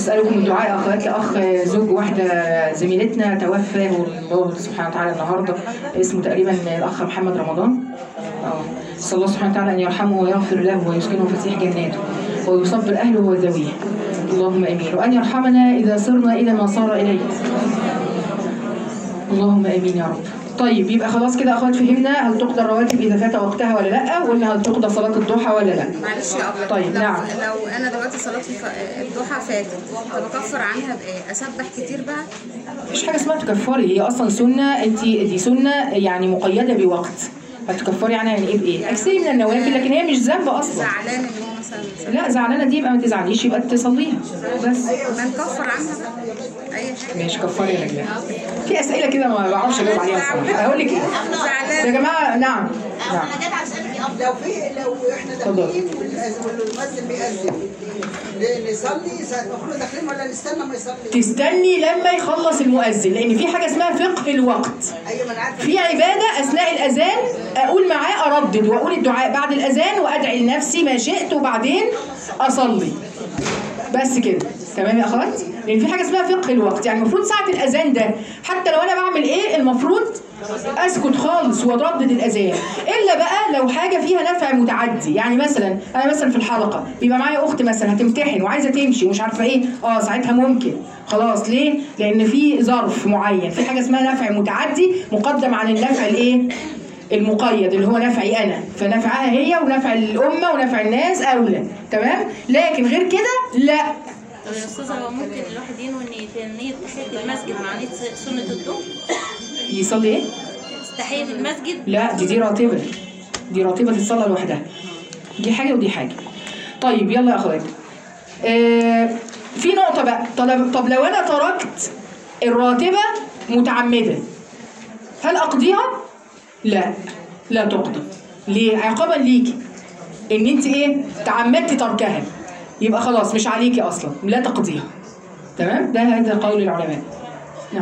أسألكم الدعاء أخوات لأخ زوج واحدة زميلتنا توفى الله سبحانه وتعالى النهاردة اسمه تقريبا الأخ محمد رمضان اه صلى الله سبحانه وتعالى أن يرحمه ويغفر له ويسكنه فسيح جناته ويصبر أهله وذويه اللهم آمين وأن يرحمنا إذا صرنا إلى ما صار إليه اللهم امين يا رب طيب يبقى خلاص كده اخوات فهمنا هل تقضى الرواتب اذا فات وقتها ولا لا ولا هل تقضى صلاه الضحى ولا لا معلش يا أبلة طيب، لو نعم. لو انا دلوقتي صلاه الف- الضحى فاتت طب اكفر عنها بايه؟ اسبح كتير بقى؟ مفيش حاجه اسمها تكفري هي اصلا سنه انت دي سنه يعني مقيده بوقت هتكفري عنها يعني ايه بايه اكثري من النوافل لكن هي مش ذنب اصلا زعلان ان هو مثلا لا زعلانه دي يبقى ما تزعليش يبقى تصليها بس ما نكفر عنها بقى اي حاجه ماشي كفري يا نجلاء في اسئله كده ما بعرفش اجاوب عليها الصراحه اقول لك ايه يا زعلان جماعه نعم نعم انا جت اسالك يا لو في لو احنا اتفضل. داخلين والأز- والمؤذن بيأذن ن- نصلي ساعة ما كنا داخلين ولا نستنى ما يصلي؟ تستني لما يخلص المؤذن لان في حاجه اسمها فقه الوقت ايوه ما انا عارفه في عبادة أثناء الأذان أقول معاه أردد وأقول الدعاء بعد الأذان وأدعي لنفسي ما شئت وبعدين أصلي بس كده تمام يا أخوات؟ لأن في حاجة اسمها فقه الوقت يعني المفروض ساعة الأذان ده حتى لو أنا بعمل إيه المفروض أسكت خالص وأردد الأذان إلا بقى لو حاجة فيها نفع متعدي يعني مثلا أنا مثلا في الحلقة بيبقى معايا أخت مثلا هتمتحن وعايزة تمشي ومش عارفة إيه أه ساعتها ممكن خلاص ليه؟ لأن في ظرف معين في حاجة اسمها نفع متعدي مقدم عن النفع الإيه؟ المقيد اللي هو نفعي انا فنفعها هي ونفع الامه ونفع الناس اولى تمام لكن غير كده لا طب يا استاذه هو ممكن الواحد ينوي ان نية تحية المسجد مع نية سنة الظهر؟ يصلي ايه تحية المسجد لا دي دي راتبه دي راتبه تتصلى لوحدها دي حاجه ودي حاجه طيب يلا يا اخوات آه في نقطه بقى طب, طب لو انا تركت الراتبه متعمده هل اقضيها لا لا تقضى ليه عقابا ليكي ان انت ايه تعمدتي تركها يبقى خلاص مش عليكي اصلا لا تقضيها تمام ده هذا قول العلماء نعم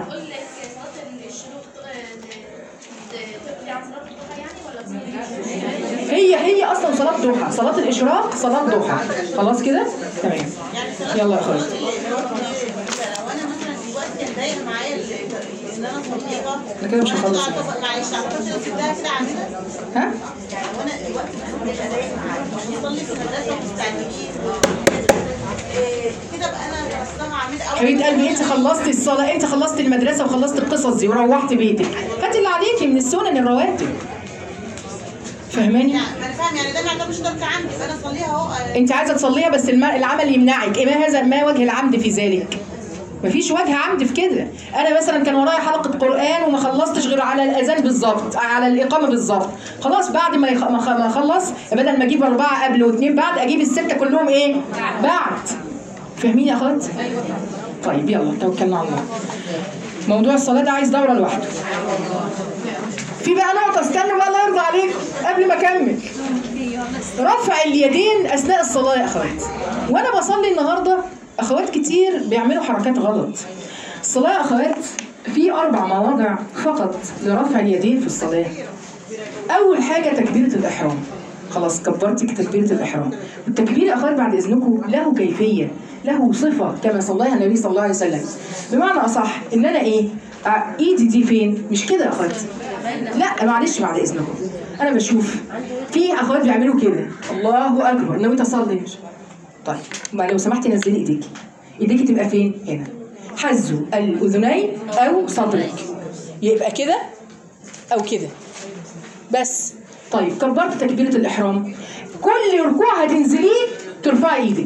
هي هي اصلا صلاه ضحى صلاه الاشراق صلاه ضحى خلاص كده تمام يلا يا اخويا لو انا مثلا دلوقتي اتضايق معايا ال- ان انا صليها أنا كده مش هخلص. أعتبر- معلش اعتبر لو سبتها كده عامله ها يعني وانا دلوقتي مثلا اتضايق معايا بصلي في المدرسه ومستعجلين إيه، كده بقى انا درستها عامله أول حبيبه قلبي انت خلصتي الصلاه انت خلصتي المدرسه وخلصتي القصص دي وروحتي بيتك هاتي اللي عليكي من السنن الرواتب فاهماني يعني ما انا فاهم يعني ده ما يعتبرش ترك عندي فانا اصليها اهو آه، انت عايزه تصليها بس الم- العمل يمنعك ايه ما هذا ما وجه العمد في ذلك مفيش وجه عمد في كده انا مثلا كان ورايا حلقه قران وما خلصتش غير على الاذان بالظبط على الاقامه بالظبط خلاص بعد ما يخ- ما خ- ما اخلص بدل ما اجيب اربعه قبل واثنين بعد اجيب السته كلهم ايه بعد فاهمين يا اخوات طيب يلا توكلنا على الله موضوع الصلاه ده عايز دوره لوحده في بقى نقطه استنوا بقى الله يرضى عليكم قبل ما اكمل رفع اليدين اثناء الصلاه يا اخوات وانا بصلي النهارده اخوات كتير بيعملوا حركات غلط الصلاه يا اخوات في اربع مواضع فقط لرفع اليدين في الصلاه اول حاجه تكبيره الاحرام خلاص كبرتي تكبيره الاحرام والتكبير يا اخوات بعد اذنكم له كيفيه له صفه كما صلىها النبي صلى الله عليه وسلم بمعنى اصح ان انا ايه ع- ايدي دي فين مش كده يا اخوات لا معلش بعد اذنكم انا بشوف في اخوات بيعملوا كده الله اكبر ناوي تصلي طيب ما لو سمحتي نزلي ايديكي ايديكي تبقى فين هنا حزوا الاذنين او صدرك يبقى كده او كده بس طيب كبرت تكبيره الاحرام كل ركوع هتنزليه ترفعي ايدك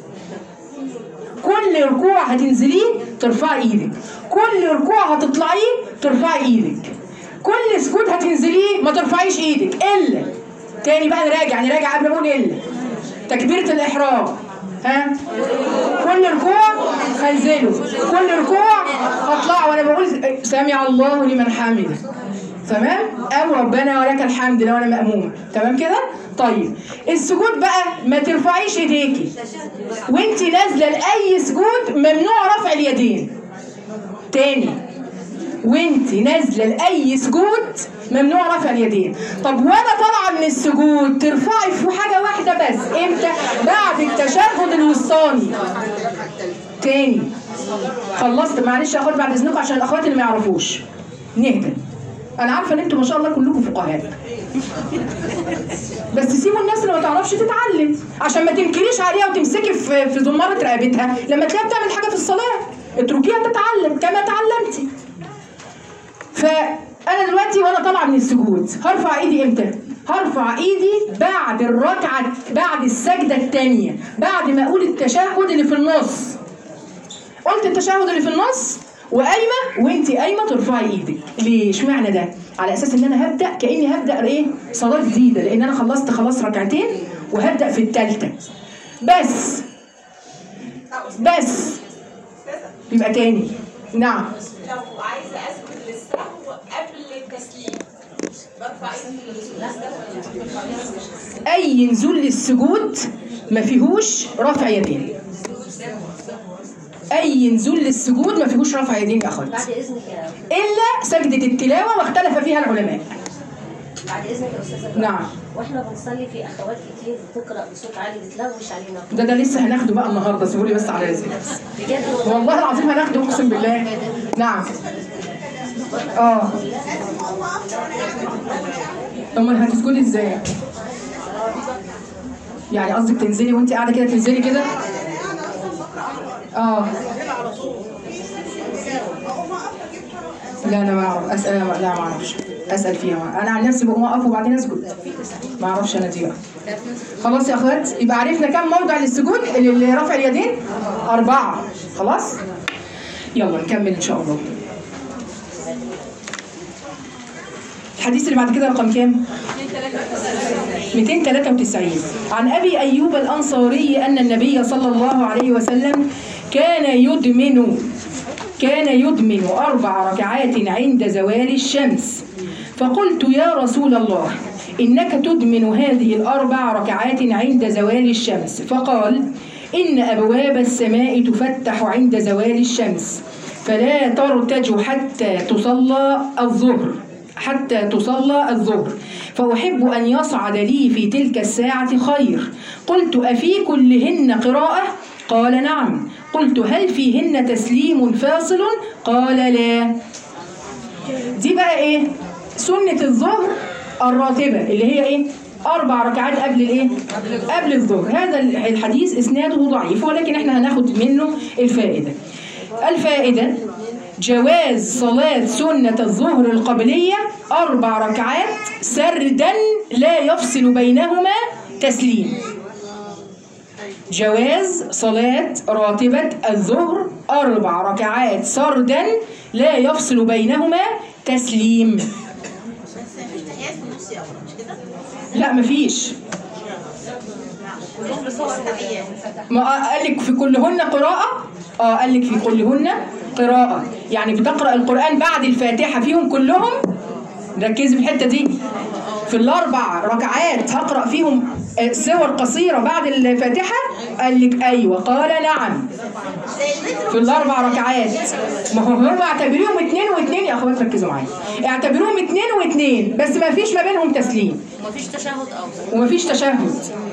كل ركوع هتنزليه ترفعي ايدك كل ركوع هتطلعيه ترفعي ايدك كل سكوت هتنزليه ما ترفعيش ايدك الا تاني بقى نراجع نراجع قبل ما اقول الا تكبيره الاحرام ها كل ركوع هنزله كل ركوع هطلع وانا بقول سمع الله لمن حمده تمام او ربنا ولك الحمد لو انا مامومه تمام كده طيب السجود بقى ما ترفعيش ايديكي وانت نازله لاي سجود ممنوع رفع اليدين تاني وانت نازله لاي سجود ممنوع رفع اليدين طب وانا طالعه من السجود ترفعي في حاجه واحده بس امتى بعد التشهد الوسطاني تاني خلصت معلش يا اخوات بعد اذنكم عشان الاخوات اللي ما يعرفوش نهدى انا عارفه ان انتوا ما شاء الله كلكم فقهاء بس سيبوا الناس اللي ما تعرفش تتعلم عشان ما تنكريش عليها وتمسكي في في زماره رقبتها لما تلاقيها بتعمل حاجه في الصلاه اتركيها تتعلم كما تعلمتي فانا دلوقتي وانا طالعه من السجود هرفع ايدي امتى هرفع ايدي بعد الركعه بعد السجده الثانيه بعد ما اقول التشهد اللي في النص قلت التشهد اللي في النص وقايمه وانت قايمه ترفعي ايدك ليه اشمعنى ده على اساس ان انا هبدا كاني هبدا ايه صلاه جديده لان انا خلصت خلاص ركعتين وهبدا في الثالثه بس بس يبقى تاني نعم لو عايزه اسجد للسهو قبل التسليم برفع ايدي اي نزول للسجود ما فيهوش رفع يدين اي نزول للسجود ما فيهوش رفع يدين يا اخوات بعد اذنك يا الا سجده التلاوه واختلف فيها العلماء بعد اذنك يا استاذه نعم واحنا بنصلي في اخوات كتير بتقرا بصوت عالي بتلغوش علينا ده ده لسه هناخده بقى النهارده سيبوا لي بس على رزقي بجد والله والله العظيم هناخده اقسم بالله نعم اه امال هتسجدي ازاي يعني قصدك تنزلي وانت قاعده كده تنزلي كده اه لا انا ما اعرف اسال لا ما اعرفش اسال فيها انا عن نفسي بقوم اقف وبعدين اسجد ما اعرفش انا دي بقى خلاص يا اخوات يبقى عرفنا كم موضع للسجود لرفع اليدين اربعه خلاص يلا نكمل ان شاء الله الحديث اللي بعد كده رقم كام 293 عن ابي ايوب الانصاري ان النبي صلى الله عليه وسلم كان يدمن كان يدمن اربع ركعات عند زوال الشمس فقلت يا رسول الله انك تدمن هذه الاربع ركعات عند زوال الشمس فقال ان ابواب السماء تفتح عند زوال الشمس فلا ترتج حتى تصلى الظهر حتى تصلى الظهر فأحب أن يصعد لي في تلك الساعة خير قلت أفي كلهن قراءة قال نعم قلت هل فيهن تسليم فاصل قال لا دي بقى ايه سنة الظهر الراتبة اللي هي ايه أربع ركعات قبل الإيه؟ قبل الظهر، هذا الحديث إسناده ضعيف ولكن إحنا هناخد منه الفائدة. الفائدة جواز صلاة سنة الظهر القبلية أربع ركعات سردا لا يفصل بينهما تسليم جواز صلاة راتبة الظهر أربع ركعات سردا لا يفصل بينهما تسليم مفيش تحيات في النص يا أخوة، مش كده؟ لا مفيش كلهم بصور تحيات ما قال لك في كلهن قراءة اه قال لك في كلهن قراءة يعني بتقرأ القرآن بعد الفاتحة فيهم كلهم ركزي في الحتة دي في الأربع ركعات هقرأ فيهم آه، سور قصيرة بعد الفاتحة قال لك أيوة قال نعم زي الوتر في الأربع ركعات ما هو هم اعتبروهم اتنين واتنين يا أخوات ركزوا معايا اعتبروهم اتنين واتنين بس ما فيش ما بينهم تسليم ومفيش تشهد أفضل ومفيش تشهد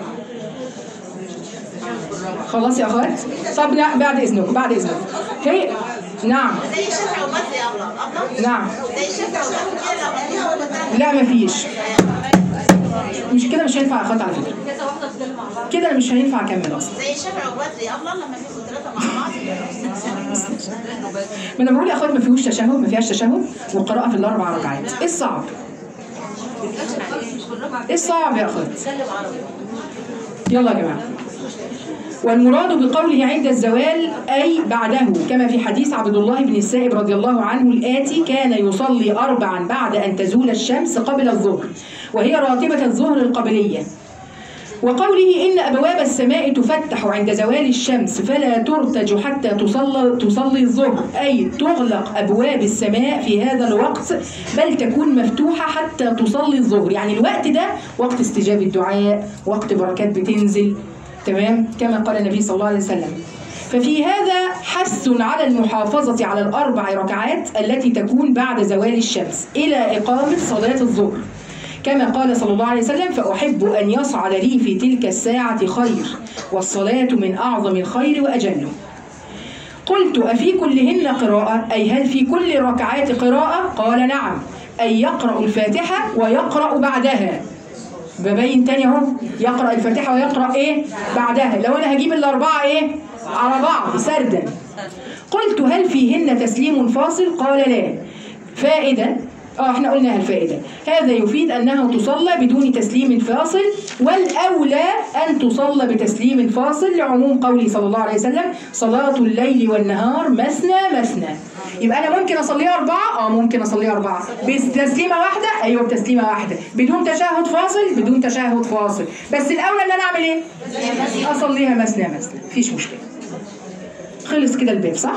خلاص يا اخوات طب لا بعد اذنكم بعد اذنكم هي نعم زي الشفع والوتر يا أبله أبله نعم زي الشفع والوتر كده لو قلنا ولا ثلاث لا مفيش مش كده مش هينفع يا اخوات على فكره كذا واحدة بتتكلم مع بعض كده انا مش هينفع اكمل اصلا زي الشفع والوتر يا أبله لما يبقوا ثلاثة مع بعض ما انا بقول يا اخوات ما فيهوش تشهد ما فيهاش تشهد والقراءه في الاربع ركعات ايه الصعب ايه الصعب يا اخوات اتكلم عربي يلا يا جماعه والمراد بقوله عند الزوال أي بعده كما في حديث عبد الله بن السائب رضي الله عنه الآتي كان يصلي أربعا بعد أن تزول الشمس قبل الظهر وهي راتبة الظهر القبلية وقوله إن أبواب السماء تفتح عند زوال الشمس فلا ترتج حتى تصلى تصلي الظهر أي تغلق أبواب السماء في هذا الوقت بل تكون مفتوحة حتى تصلي الظهر يعني الوقت ده وقت استجابة الدعاء وقت بركات بتنزل تمام كما قال النبي صلى الله عليه وسلم ففي هذا حث على المحافظة على الأربع ركعات التي تكون بعد زوال الشمس إلى إقامة صلاة الظهر كما قال صلى الله عليه وسلم فأحب أن يصعد لي في تلك الساعة خير والصلاة من أعظم الخير وأجله قلت أفي كلهن قراءة أي هل في كل ركعات قراءة قال نعم أي يقرأ الفاتحة ويقرأ بعدها ببين تاني اهو يقرأ الفاتحة ويقرأ ايه بعدها لو انا هجيب الاربعة ايه على بعض سردا قلت هل فيهن تسليم فاصل قال لا فائدة اه احنا قلنا الفائدة هذا يفيد انها تصلى بدون تسليم فاصل والاولى ان تصلى بتسليم فاصل لعموم قوله صلى الله عليه وسلم صلاة الليل والنهار مثنى مثنى يبقى انا ممكن اصليها اربعة اه ممكن اصليها اربعة بتسليمة واحدة ايوه بتسليمة واحدة بدون تشهد فاصل بدون تشهد فاصل بس الاولى ان انا اعمل ايه اصليها مثنى مثنى مفيش مشكلة خلص كده الباب صح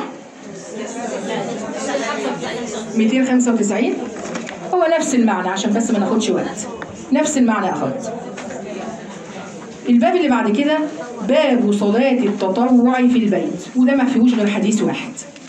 295 هو نفس المعنى عشان بس ما ناخدش وقت نفس المعنى اخدت الباب اللي بعد كده باب صلاة التطوع في البيت وده ما فيهوش غير حديث واحد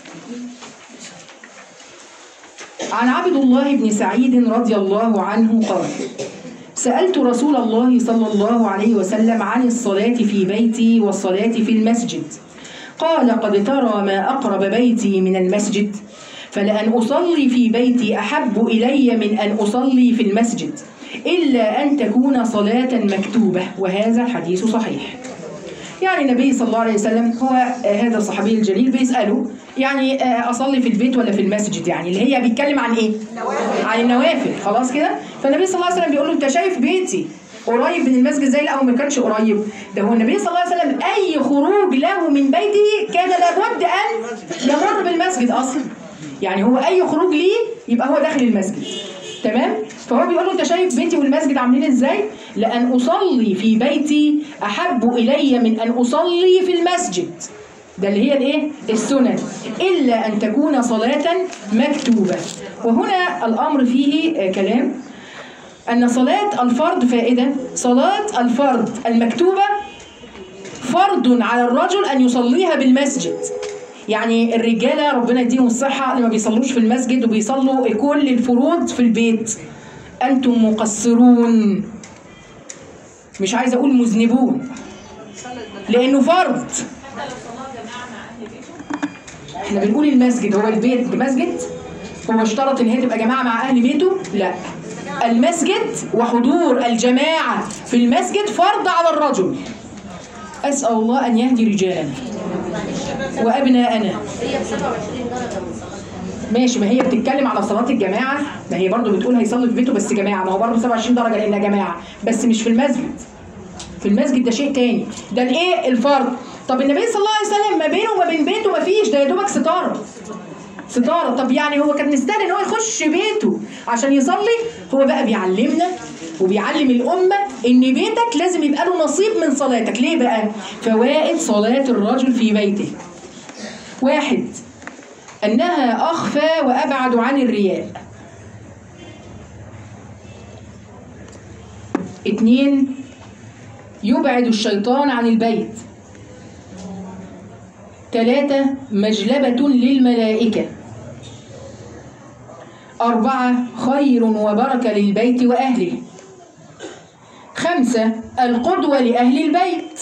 عن عبد الله بن سعيد رضي الله عنه قال سألت رسول الله صلى الله عليه وسلم عن الصلاة في بيتي والصلاة في المسجد قال قد ترى ما أقرب بيتي من المسجد فلأن أصلي في بيتي أحب إلي من أن أصلي في المسجد إلا أن تكون صلاة مكتوبة وهذا الحديث صحيح يعني النبي صلى الله عليه وسلم هو آه، هذا الصحابي الجليل بيسأله يعني آه، أصلي في البيت ولا في المسجد يعني اللي هي بيتكلم عن إيه؟ عن النوافل خلاص كده فالنبي صلى الله عليه وسلم بيقول له أنت شايف بيتي قريب من المسجد زي الأول ما كانش قريب ده هو النبي صلى الله عليه وسلم أي خروج له من بيته كان لابد أن يمر بالمسجد أصلا يعني هو أي خروج ليه يبقى هو داخل المسجد تمام فهو بيقول له انت شايف بيتي والمسجد عاملين ازاي لان اصلي في بيتي احب الي من ان اصلي في المسجد ده اللي هي الايه السنن الا ان تكون صلاه مكتوبه وهنا الامر فيه آه، كلام ان صلاه الفرض فائده صلاه الفرض المكتوبه فرض على الرجل ان يصليها بالمسجد يعني الرجاله ربنا يديهم الصحه اللي ما بيصلوش في المسجد وبيصلوا كل الفروض في البيت انتم مقصرون مش عايزه اقول مذنبون لانه فرض احنا بنقول المسجد هو البيت مسجد هو اشترط ان هي تبقى جماعه مع اهل بيته لا المسجد وحضور الجماعه في المسجد فرض على الرجل اسال الله ان يهدي رجالنا وابناءنا هي ب 27 درجه من صلاه ماشي ما هي بتتكلم على صلاه الجماعه ما هي برضو بتقول هيصلي في بيته بس جماعه ما هو برضو 27 درجه لانها جماعه بس مش في المسجد في المسجد ده شيء تاني ده الايه الفرض طب النبي صلى الله عليه وسلم ما بينه وما بين بيته ما فيش ده يا دوبك ستاره ستاره طب يعني هو كان مستني ان هو يخش بيته عشان يصلي هو بقى بيعلمنا وبيعلم الامه ان بيتك لازم يبقى له نصيب من صلاتك ليه بقى فوائد صلاه الرجل في بيته واحد انها اخفى وابعد عن الرياء اتنين يبعد الشيطان عن البيت ثلاثة مجلبة للملائكة أربعة خير وبركة للبيت وأهله خمسة القدوة لأهل البيت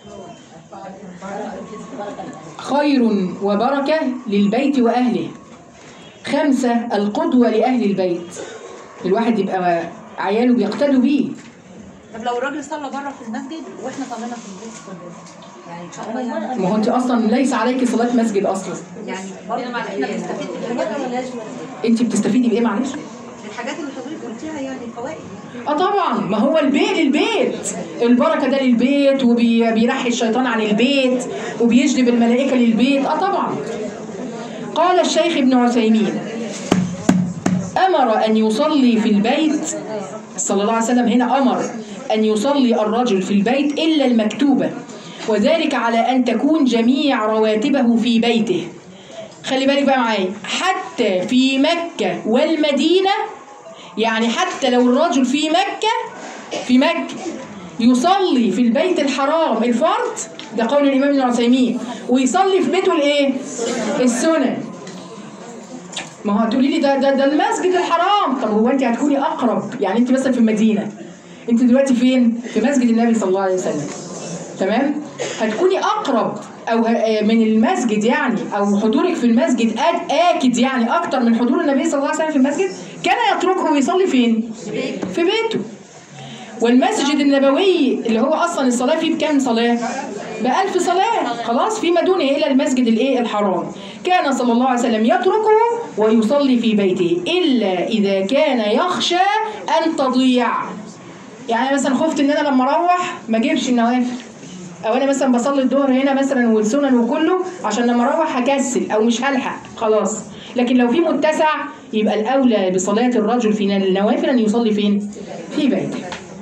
خير وبركة للبيت وأهله خمسة القدوة لأهل البيت الواحد يبقى عياله بيقتدوا بيه طب لو الراجل صلى بره في المسجد واحنا صلينا في البيت كلنا يعني ان شاء الله يعني ما هو انت اصلا ليس عليك صلاه مسجد اصلا يعني برضه احنا بنستفيد من الحاجات دي انت بتستفيدي بايه معلش الحاجات اللي حضرتك قلتيها يعني فوائد اه طبعا ما هو البيت البيت البركه ده للبيت وبيرحي الشيطان عن البيت وبيجلب الملائكه للبيت اه طبعا قال الشيخ ابن عثيمين امر ان يصلي في البيت صلى الله عليه وسلم هنا امر ان يصلي الرجل في البيت الا المكتوبه وذلك على ان تكون جميع رواتبه في بيته خلي بالك بقى معايا حتى في مكه والمدينه يعني حتى لو الرجل في مكة في مكة يصلي في البيت الحرام الفرض ده قول الامام ابن عثيمين ويصلي في بيته الايه السنن ما هو هتقولي لي ده ده ده المسجد الحرام طب هو انت هتكوني اقرب يعني انت مثلا في المدينه انت دلوقتي فين في مسجد النبي صلى الله عليه وسلم تمام هتكوني اقرب او ه- من المسجد يعني او حضورك في المسجد آك- اكد يعني اكتر من حضور النبي صلى الله عليه وسلم في المسجد كان يتركه ويصلي فين في بيته والمسجد النبوي اللي هو اصلا الصلاه فيه بكام صلاه بألف صلاة خلاص فيما دونه إلى المسجد الإيه الحرام كان صلى الله عليه وسلم يتركه ويصلي في بيته إلا إذا كان يخشى أن تضيع يعني مثلا خفت إن أنا لما أروح ما أجيبش النوافل أو أنا مثلا بصلي الظهر هنا مثلا والسنن وكله عشان لما أروح هكسل أو مش هلحق خلاص لكن لو في متسع يبقى الأولى بصلاة الرجل في النوافل أن يصلي فين؟ في بيته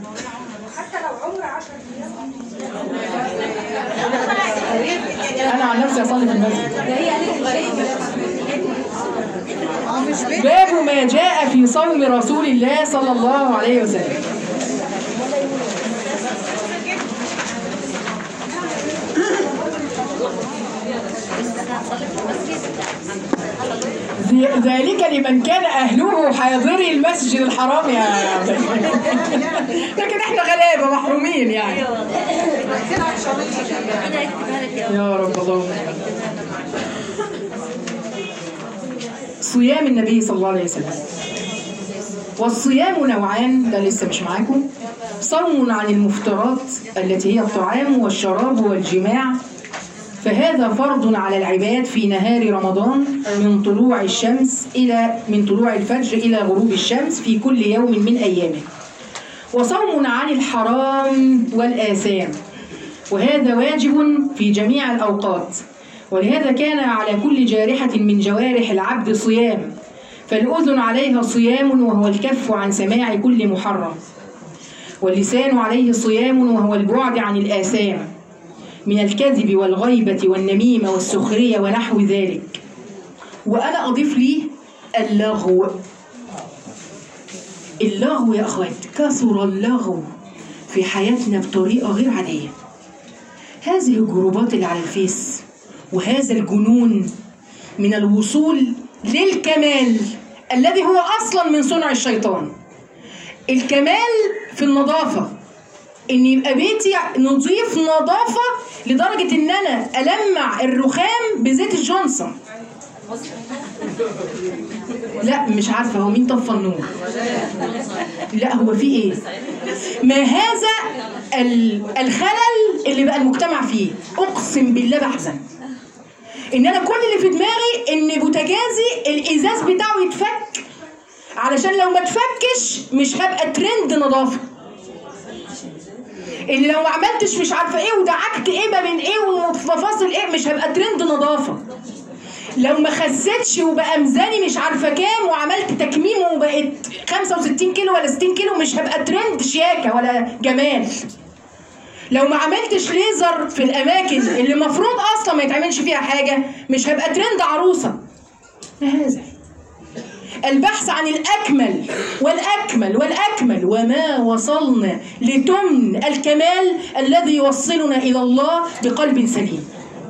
انا عن نفسي اصلي في المسجد باب ما جاء في صوم رسول الله صلى الله عليه وسلم ذي- ذلك لمن كان اهله حاضري المسجد الحرام يا لكن احنا غلابه محرومين يعني كده يكتبها لك يا يا رب اللهم صيام النبي صلى الله عليه وسلم والصيام نوعان ده لسه مش معاكم صوم عن المفترات التي هي الطعام والشراب والجماع فهذا فرض على العباد في نهار رمضان من طلوع الشمس إلى من طلوع الفجر إلى غروب الشمس في كل يوم من أيامه وصوم عن الحرام والآثام وهذا واجب في جميع الأوقات ولهذا كان على كل جارحة من جوارح العبد صيام فالأذن عليها صيام وهو الكف عن سماع كل محرم واللسان عليه صيام وهو البعد عن الآثام من الكذب والغيبة والنميمة والسخرية ونحو ذلك وأنا أضيف لي اللغو اللغو يا أخوات كثر اللغو في حياتنا بطريقة غير عادية هذه الجروبات اللي على الفيس وهذا الجنون من الوصول للكمال الذي هو اصلا من صنع الشيطان الكمال في النظافه ان يبقى بيتي نظيف نظافه لدرجه ان انا المع الرخام بزيت الجونسون لا مش عارفه هو مين طفى النور لا هو في ايه ما هذا ال- الخلل اللي بقى المجتمع فيه اقسم بالله بحزن ان انا كل اللي في دماغي ان بوتاجازي الازاز بتاعه يتفك علشان لو ما اتفكش مش هبقى ترند نظافه اللي لو ما عملتش مش عارفه ايه ودعكت ايه ما بين ايه ومفاصل ايه مش هبقى ترند نظافه لو ما خسيتش وبقى ميزاني مش عارفه كام وعملت تكميم وبقت 65 كيلو ولا 60 كيلو مش هبقى ترند شياكه ولا جمال لو ما عملتش ليزر في الاماكن اللي المفروض اصلا ما يتعملش فيها حاجه مش هبقى ترند عروسه ما هذا البحث عن الأكمل والأكمل والأكمل وما وصلنا لتمن الكمال الذي يوصلنا إلى الله بقلب سليم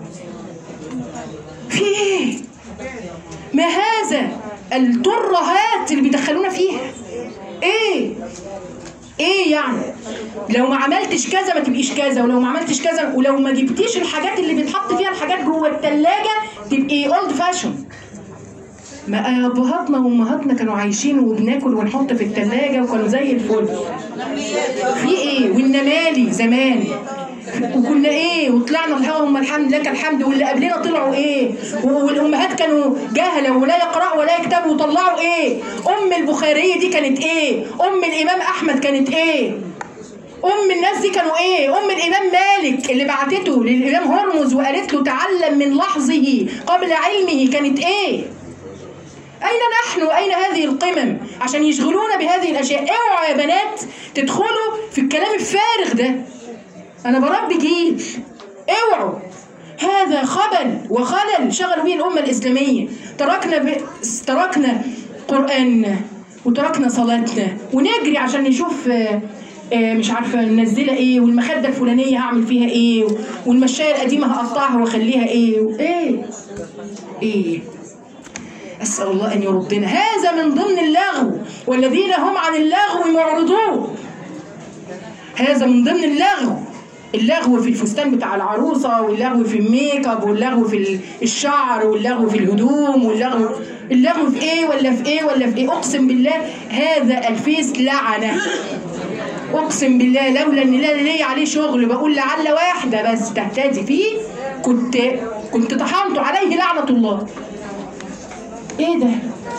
في إيه؟ ما هذا الترهات اللي بيدخلونا فيها إيه ايه يعني لو ما عملتش كذا ما تبقيش كذا ولو ما عملتش كذا ولو ما جبتيش الحاجات اللي بيتحط فيها الحاجات جوه التلاجة تبقي اولد فاشون ما ابهاتنا وامهاتنا كانوا عايشين وبناكل ونحط في التلاجة وكانوا زي الفل في ايه والنمالي زمان وكنا ايه وطلعنا اللهم الحمد لك الحمد واللي قبلنا طلعوا ايه والامهات كانوا جهله ولا يقرأوا ولا يكتبوا وطلعوا ايه ام البخاريه دي كانت ايه ام الامام احمد كانت ايه ام الناس دي كانوا ايه ام الامام مالك اللي بعتته للامام هرمز وقالت له تعلم من لحظه قبل علمه كانت ايه أين نحن وأين هذه القمم عشان يشغلونا بهذه الأشياء اوعوا يا بنات تدخلوا في الكلام الفارغ ده أنا بربي جيل اوعوا هذا خبل وخلل شغلوا به الأمة الإسلامية تركنا ب... تركنا قرآننا وتركنا صلاتنا ونجري عشان نشوف آه، آه، مش عارفه منزله ايه والمخده الفلانيه هعمل فيها ايه والمشايه القديمه هقطعها واخليها ايه ايه ايه اسال الله ان يردنا هذا من ضمن اللغو والذين هم عن اللغو معرضون هذا من ضمن اللغو اللغو في الفستان بتاع العروسة واللغو في الميك اب واللغو في ال- الشعر واللغو في الهدوم واللغو اللغو في ايه ولا في ايه ولا في ايه اقسم بالله هذا الفيس لعنة اقسم بالله لولا ان لا لي عليه شغل بقول لعل واحدة بس تهتدي فيه كنت كنت طحنت عليه لعنة الله ايه ده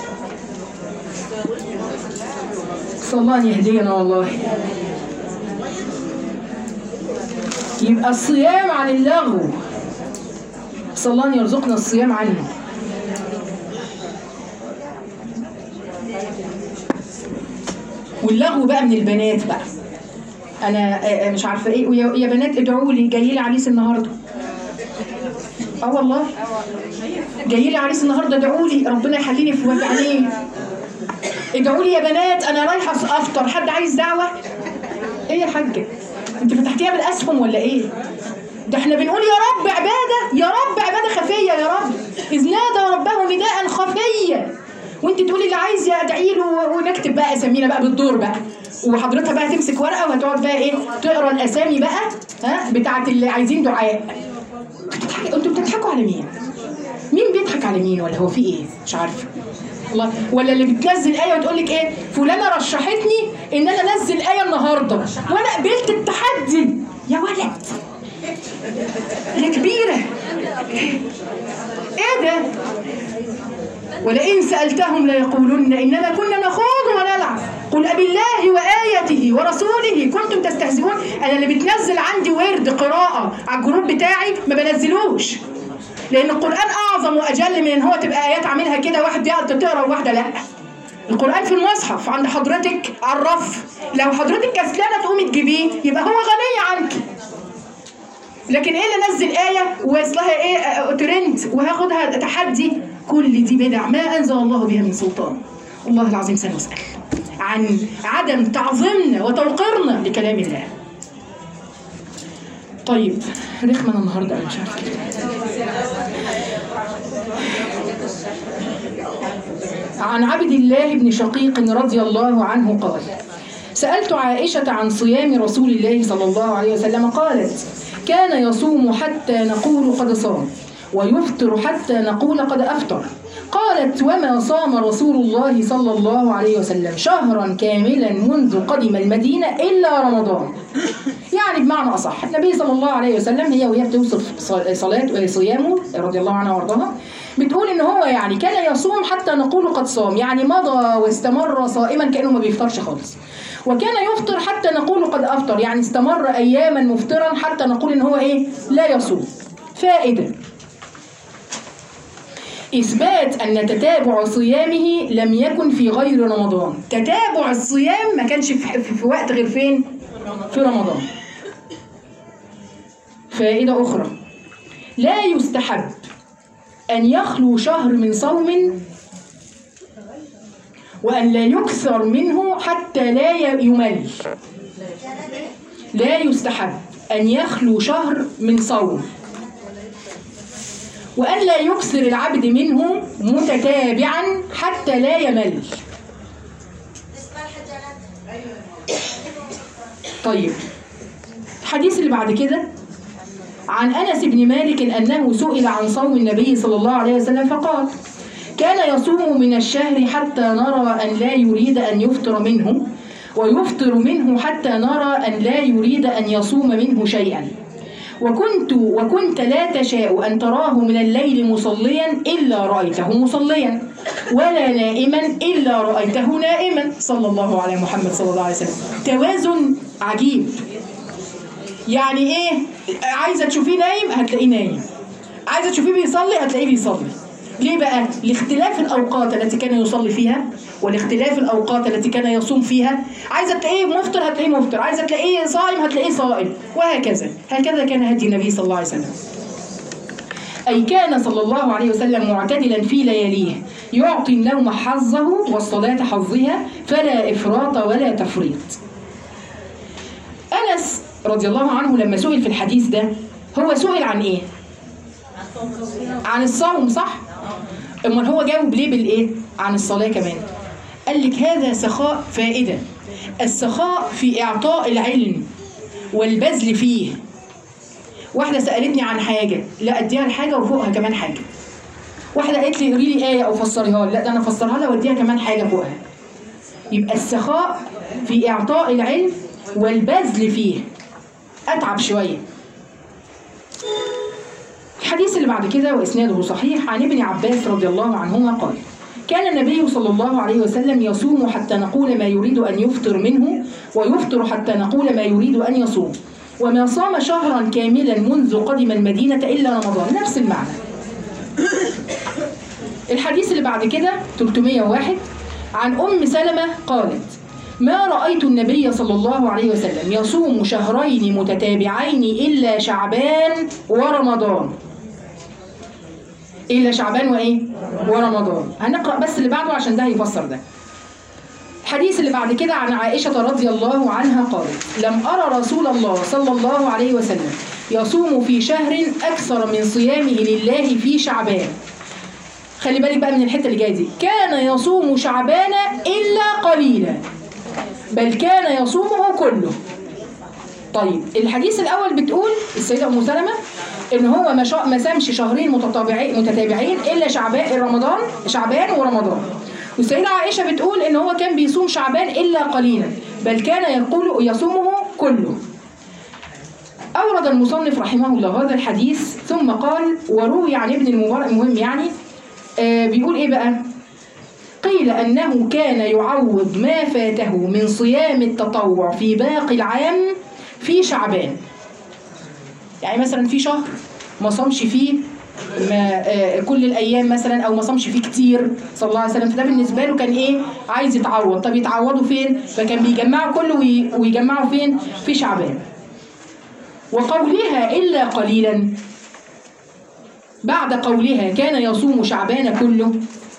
صلى الله أن يهدينا والله يبقى الصيام عن اللغو صلى الله أن يرزقنا الصيام عنه واللغو بقى من البنات بقى انا آه، آه، مش عارفه ايه ويا يا بنات ادعوا لي جاي لي عريس النهارده اه والله جاي لي عريس النهارده ادعوا لي ربنا يحليني في وجع عينيه ادعوا لي يا بنات انا رايحه افطر حد عايز دعوه ايه يا حاجه انت فتحتيها بالاسهم ولا ايه ده احنا بنقول يا رب عباده يا رب عباده خفيه يا رب اذ نادى ربه نداء خفيا وانت تقولي اللي عايز ادعي له ونكتب بقى اسامينا بقى بالدور بقى وحضرتها بقى تمسك ورقه وهتقعد بقى ايه تقرا الاسامي بقى ها بتاعت اللي عايزين دعاء بتضحك- انتوا بتضحكوا على مين؟ مين بيضحك على مين ولا هو في ايه؟ مش عارفه والله ولا اللي بتنزل ايه وتقول لك ايه فلانه رشحتني ان انا انزل ايه النهارده وانا قبلت التحدي يا ولد يا كبيره ايه ده ولئن سألتهم ليقولن إنما كنا نخوض ونلعب قل أبي الله وآياته ورسوله كنتم تستهزئون أنا اللي بتنزل عندي ورد قراءة على الجروب بتاعي ما بنزلوش لأن القرآن أعظم وأجل من إن هو تبقى آيات عاملها كده واحد يقعد تقرا وواحدة لأ القرآن في المصحف عند حضرتك على الرف لو حضرتك كسلانة تقومي تجيبيه يبقى هو غني عنك لكن ايه اللي نزل ايه واصلها ايه آه، ترند وهاخدها تحدي كل دي بدع ما انزل الله بها من سلطان والله العظيم سنسال عن عدم تعظيمنا وتوقيرنا لكلام الله طيب رخمة أنا النهارده أنا مش عارفة عن عبد الله بن شقيق رضي الله عنه قال سألت عائشة عن صيام رسول الله صلى الله عليه وسلم قالت كان يصوم حتى نقول قد صام ويفطر حتى نقول قد أفطر قالت وما صام رسول الله صلى الله عليه وسلم شهرا كاملا منذ قدم المدينة إلا رمضان يعني بمعنى أصح النبي صلى الله عليه وسلم هي وهي بتوصف صل- صلاة صيامه رضي الله عنها وارضاها بتقول ان هو يعني كان يصوم حتى نقول قد صام يعني مضى واستمر صائما كانه ما بيفطرش خالص وكان يفطر حتى نقول قد افطر يعني استمر اياما مفطرا حتى نقول ان هو ايه لا يصوم فائده إثبات أن تتابع صيامه لم يكن في غير رمضان تتابع الصيام ما كانش في, في, في وقت غير فين في رمضان فائدة أخرى لا يستحب أن يخلو شهر من صوم وأن لا يكثر منه حتى لا ي- يمل لا يستحب أن يخلو شهر من صوم وأن لا يكثر العبد منه متتابعا حتى لا يمل طيب الحديث اللي بعد كده عن انس بن مالك انه سئل عن صوم النبي صلى الله عليه وسلم فقال كان يصوم من الشهر حتى نرى ان لا يريد ان يفطر منه ويفطر منه حتى نرى ان لا يريد ان يصوم منه شيئا وكنت وكنت لا تشاء ان تراه من الليل مصليا الا رايته مصليا ولا نائما الا رايته نائما صلى الله على محمد صلى الله عليه وسلم توازن عجيب يعني ايه عايزه تشوفيه نايم هتلاقيه نايم عايزه تشوفيه بيصلي هتلاقيه بيصلي ليه بقى لاختلاف الاوقات التي كان يصلي فيها ولاختلاف الاوقات التي كان يصوم فيها عايزه تلاقيه مفطر هتلاقيه مفطر عايزه تلاقيه صائم هتلاقيه صائم وهكذا هكذا كان هدي النبي صلى الله عليه وسلم أي كان صلى الله عليه وسلم معتدلا في لياليه يعطي النوم حظه والصلاة حظها فلا إفراط ولا تفريط رضي الله عنه لما سئل في الحديث ده هو سئل عن ايه عن الصوم صح امال هو جاوب ليه بالايه عن الصلاه كمان قال لك هذا سخاء فائده السخاء في اعطاء العلم والبذل فيه واحده سالتني عن حاجه لا اديها الحاجه وفوقها كمان حاجه واحده قالت لي قولي لي ايه او فسريها لي لا ده انا افسرها لها واديها كمان حاجه فوقها يبقى السخاء في اعطاء العلم والبذل فيه اتعب شويه الحديث اللي بعد كده واسناده صحيح عن ابن عباس رضي الله عنهما قال كان النبي صلى الله عليه وسلم يصوم حتى نقول ما يريد ان يفطر منه ويفطر حتى نقول ما يريد ان يصوم وما صام شهرا كاملا منذ قدم المدينه الا رمضان نفس المعنى الحديث اللي بعد كده 301 عن ام سلمه قالت ما رأيت النبي صلى الله عليه وسلم يصوم شهرين متتابعين إلا شعبان ورمضان إلا شعبان وإيه؟ ورمضان هنقرأ بس اللي بعده عشان ده هيفسر ده الحديث اللي بعد كده عن عائشة رضي الله عنها قالت لم أرى رسول الله صلى الله عليه وسلم يصوم في شهر أكثر من صيامه لله في شعبان خلي بالك بقى من الحتة اللي جاية دي كان يصوم شعبان إلا قليلا بل كان يصومه كله طيب الحديث الاول بتقول السيده ام سلمه ان هو ما شا... ما سامش شهرين متتابعين متتابعين الا شعبان رمضان شعبان ورمضان والسيده عائشه بتقول ان هو كان بيصوم شعبان الا قليلا بل كان يقول يصومه كله أورد المصنف رحمه الله هذا الحديث ثم قال وروي عن ابن المبارك المهم يعني آه بيقول إيه بقى؟ قيل أنه كان يعوض ما فاته من صيام التطوع في باقي العام في شعبان يعني مثلا في شهر ما صامش فيه ما آه كل الايام مثلا او ما صامش فيه كتير صلى الله عليه وسلم فده بالنسبه له كان ايه عايز يتعوض طب يتعوضوا فين فكان بيجمعوا كله وي- ويجمعوا فين في شعبان وقولها الا قليلا بعد قولها كان يصوم شعبان كله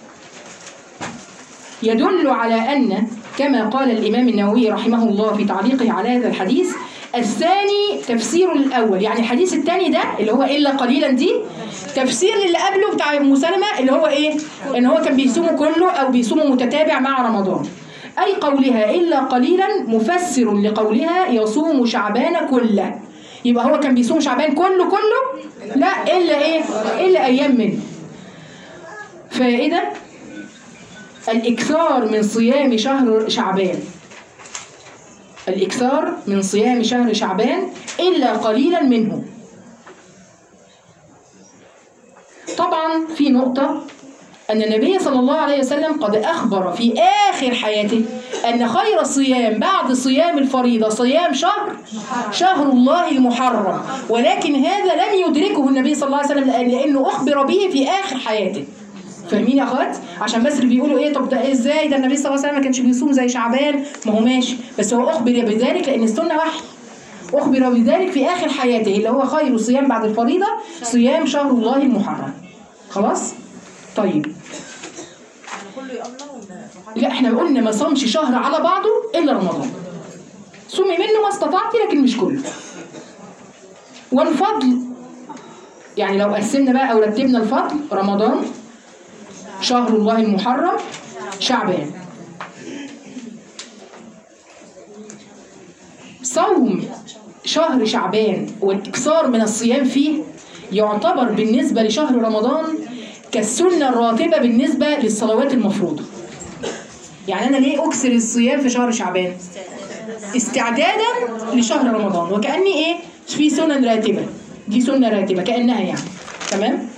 يدل على أن كما قال الإمام النووي رحمه الله في تعليقه على هذا الحديث الثاني تفسير الأول يعني الحديث الثاني ده اللي هو إلا قليلا دي تفسير اللي قبله بتاع أم سلمة اللي هو إيه إن هو كان بيصومه كله أو بيصومه متتابع مع رمضان أي قولها إلا قليلا مفسر لقولها يصوم شعبان كله يبقى هو كان بيصوم شعبان كله كله لا إلا إيه إلا أيام منه فائدة الإكثار من صيام شهر شعبان الإكثار من صيام شهر شعبان إلا قليلا منه طبعا في نقطة أن النبي صلى الله عليه وسلم قد أخبر في آخر حياته أن خير الصيام بعد صيام الفريضة صيام شهر شهر الله المحرم ولكن هذا لم يدركه النبي صلى الله عليه وسلم لأن- لأنه أخبر به في آخر حياته فاهمين يا اخوات عشان بس اللي بيقولوا ايه طب ده إيه ازاي ده النبي صلى الله عليه وسلم ما كانش بيصوم زي شعبان ما هو ماشي بس هو اخبر بذلك لان السنه وحي اخبر بذلك في اخر حياته اللي هو خير الصيام بعد الفريضه صيام شهر الله المحرم خلاص طيب كله يقضى ولا لا احنا قلنا ما صامش شهر على بعضه الا رمضان صومي منه ما استطعتي لكن مش كله والفضل يعني لو قسمنا بقى او رتبنا الفضل رمضان شهر الله المحرم شعبان صوم شهر شعبان والاكثار من الصيام فيه يعتبر بالنسبه لشهر رمضان كالسنه الراتبه بالنسبه للصلوات المفروضه يعني انا ليه اكثر الصيام في شهر شعبان استعدادا لشهر رمضان وكاني ايه في سنن راتبه دي سنه راتبه كانها يعني تمام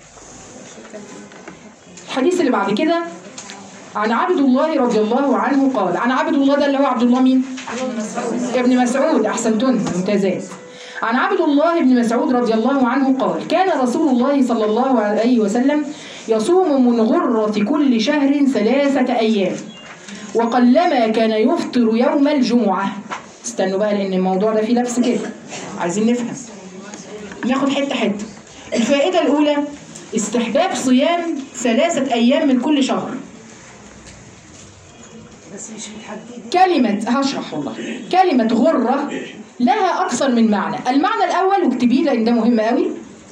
الحديث اللي بعد كده عن عبد الله رضي الله عنه قال عن عبد الله ده اللي هو عبد الله مين ابن مسعود احسنتن ممتازات عن عبد الله بن مسعود رضي الله عنه قال كان رسول الله صلى الله عليه وسلم يصوم من غرة كل شهر ثلاثة أيام وقلما كان يفطر يوم الجمعة استنوا بقى لأن الموضوع ده فيه لبس كده عايزين نفهم ناخد حتة حتة الفائدة الأولى استحباب صيام ثلاثة أيام من كل شهر كلمة هشرح والله كلمة غرة لها أكثر من معنى المعنى الأول واكتبيه لأن ده مهم قوي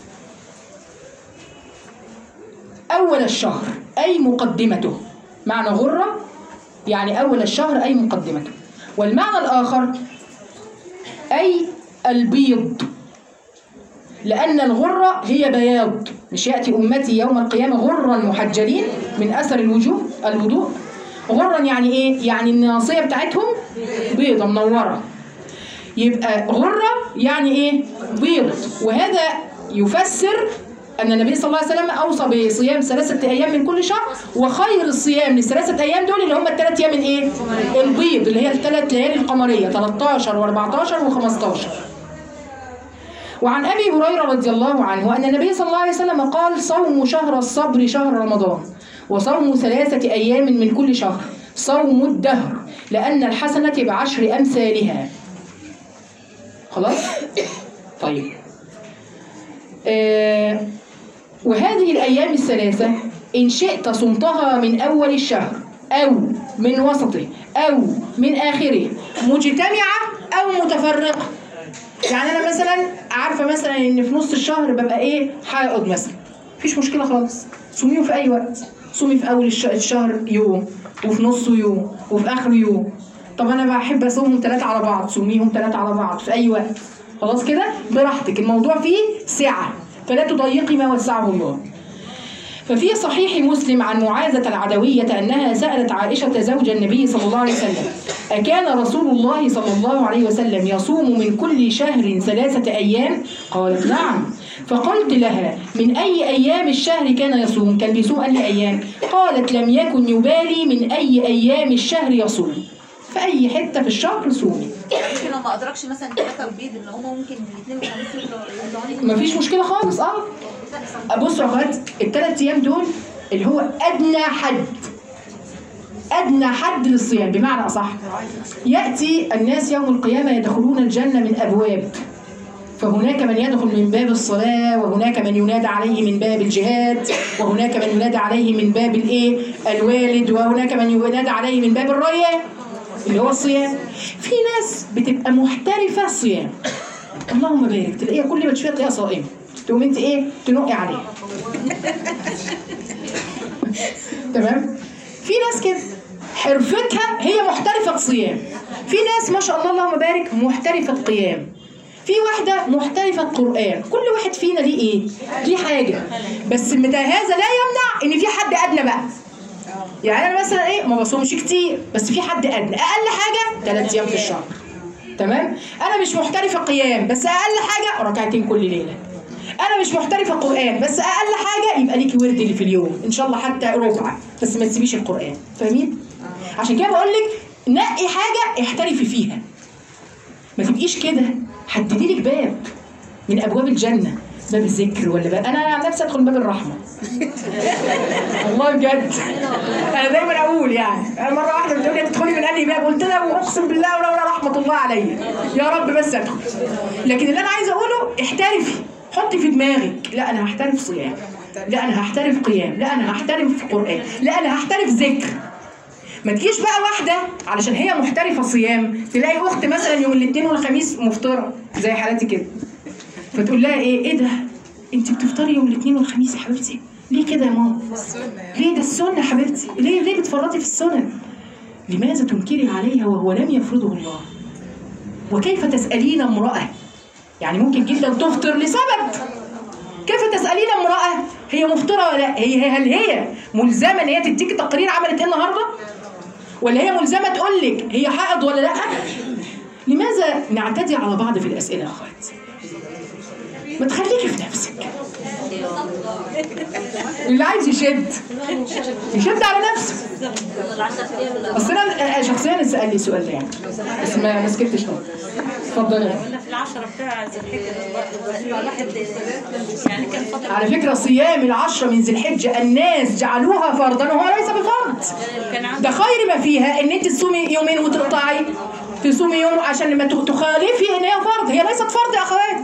أول الشهر أي مقدمته معنى غرة يعني أول الشهر أي مقدمته والمعنى الآخر أي البيض لأن الغرة هي بياض مش يأتي أمتي يوم القيامة غرا محجلين من أثر الوجوه الوضوء غرا يعني إيه؟ يعني الناصية بتاعتهم بيضة منورة يبقى غرة يعني إيه؟ بيض وهذا يفسر أن النبي صلى الله عليه وسلم أوصى بصيام ثلاثة أيام من كل شهر وخير الصيام للثلاثة أيام دول اللي هم الثلاث أيام الإيه؟ البيض اللي هي الثلاث ليالي القمرية 13 و14 و15 وعن ابي هريره رضي الله عنه ان النبي صلى الله عليه وسلم قال صوم شهر الصبر شهر رمضان وصوم ثلاثه ايام من كل شهر صوم الدهر لان الحسنه بعشر امثالها خلاص طيب آه وهذه الايام الثلاثه ان شئت صمتها من اول الشهر او من وسطه او من اخره مجتمعه او متفرقه يعني انا مثلا عارفه مثلا ان في نص الشهر ببقى ايه حائض مثلا مفيش مشكله خالص صوميه في اي وقت صومي في اول الش- الشهر يوم وفي نصه يوم وفي اخره يوم طب انا بحب اصومهم ثلاثه على بعض صوميهم ثلاثه على بعض في اي وقت خلاص كده براحتك الموضوع فيه سعه فلا تضيقي ما وسعه الله ففي صحيح مسلم عن معاذة العدوية أنها سألت عائشة زوج النبي صلى الله عليه وسلم أكان رسول الله صلى الله عليه وسلم يصوم من كل شهر ثلاثة أيام؟ قالت نعم فقلت لها من أي أيام الشهر كان يصوم؟ كان بيصوم أي أيام؟ قالت لم يكن يبالي من أي أيام الشهر يصوم في أي حتة في الشهر صومي ممكن لو ما ادركش مثلا ثلاثه البيض ان هم ممكن الاثنين والخميس يطلعوا مفيش مشكلة خالص اه بصوا يا اخوات الثلاث ايام دول اللي هو ادنى حد ادنى حد للصيام بمعنى اصح ياتي الناس يوم القيامه يدخلون الجنه من ابواب فهناك من يدخل من باب الصلاة وهناك من ينادى عليه من باب الجهاد وهناك من ينادى عليه من باب الايه الوالد وهناك من ينادى عليه من باب الريان اللي هو الصيام في ناس بتبقى محترفة صيام اللهم بارك تلاقيها كل ما تشوفيها تلاقيها صائمة تقوم انت ايه تنقي عليها تمام في ناس كده حرفتها هي محترفة صيام في ناس ما شاء الله اللهم بارك محترفة قيام في واحدة محترفة قرآن كل واحد فينا ليه ايه ليه حاجة بس متى هذا لا يمنع ان في حد ادنى بقى يعني انا مثلا ايه ما بصومش كتير بس في حد ادنى اقل حاجة ثلاث ايام في الشهر تمام انا مش محترفة قيام بس اقل حاجة ركعتين كل ليلة انا مش محترفة قرآن بس اقل حاجة يبقى ليكي ورد اللي في اليوم ان شاء الله حتى ربع بس ما تسيبيش القرآن فاهمين عشان كده بقول لك نقي حاجة احترفي فيها ما تبقيش كده حددي لك باب من ابواب الجنه باب الذكر ولا باب انا عن نفسي ادخل من باب الرحمه والله بجد انا دايما اقول يعني انا مره واحده بتقول لي تدخلي من انهي باب قلت لها واقسم بالله ولولا رحمه الله عليا يا رب بس ادخل لكن اللي انا عايزه اقوله احترفي حطي في دماغك لا انا هحترف صيام لا انا هحترف قيام لا انا هحترف قران لا انا هحترف ذكر ما تجيش بقى واحده علشان هي محترفه صيام تلاقي اخت مثلا يوم الاثنين والخميس مفطره زي حالاتي كده فتقول لها ايه ايه ده انت بتفطري يوم الاثنين والخميس يا حبيبتي ليه كده يا ماما ليه ده السنه يا حبيبتي ليه ليه بتفرطي في السنن لماذا تنكري عليها وهو لم يفرضه الله وكيف تسالين امراه يعني ممكن جدا تفطر لسبب كيف تسالين امراه هي مفطره ولا لا هي هل هي ملزمه ان هي تديكي تقرير عملت ايه النهارده ولا هي ملزمه تقول لك هي حائض ولا لا لماذا نعتدي على بعض في الاسئله يا اخوات ما تخليكي في نفسك اللي عايز يشد يشد على نفسه اصل انا شخصيا اتسال لي السؤال ده يعني بس ما ما سكتش خالص اتفضلي يا انا في العشرة بتاع ذي الحجة الواحد يعني كان فاضل على فكرة صيام العشرة من ذي الحجة الناس جعلوها فرضا وهو ليس بفرض كان عندي ده خير ما فيها ان انت تصومي يومين وتقطعي تصومي يوم عشان لما تخ- تخالفي ان هي فرض هي ليست فرض يا اخوات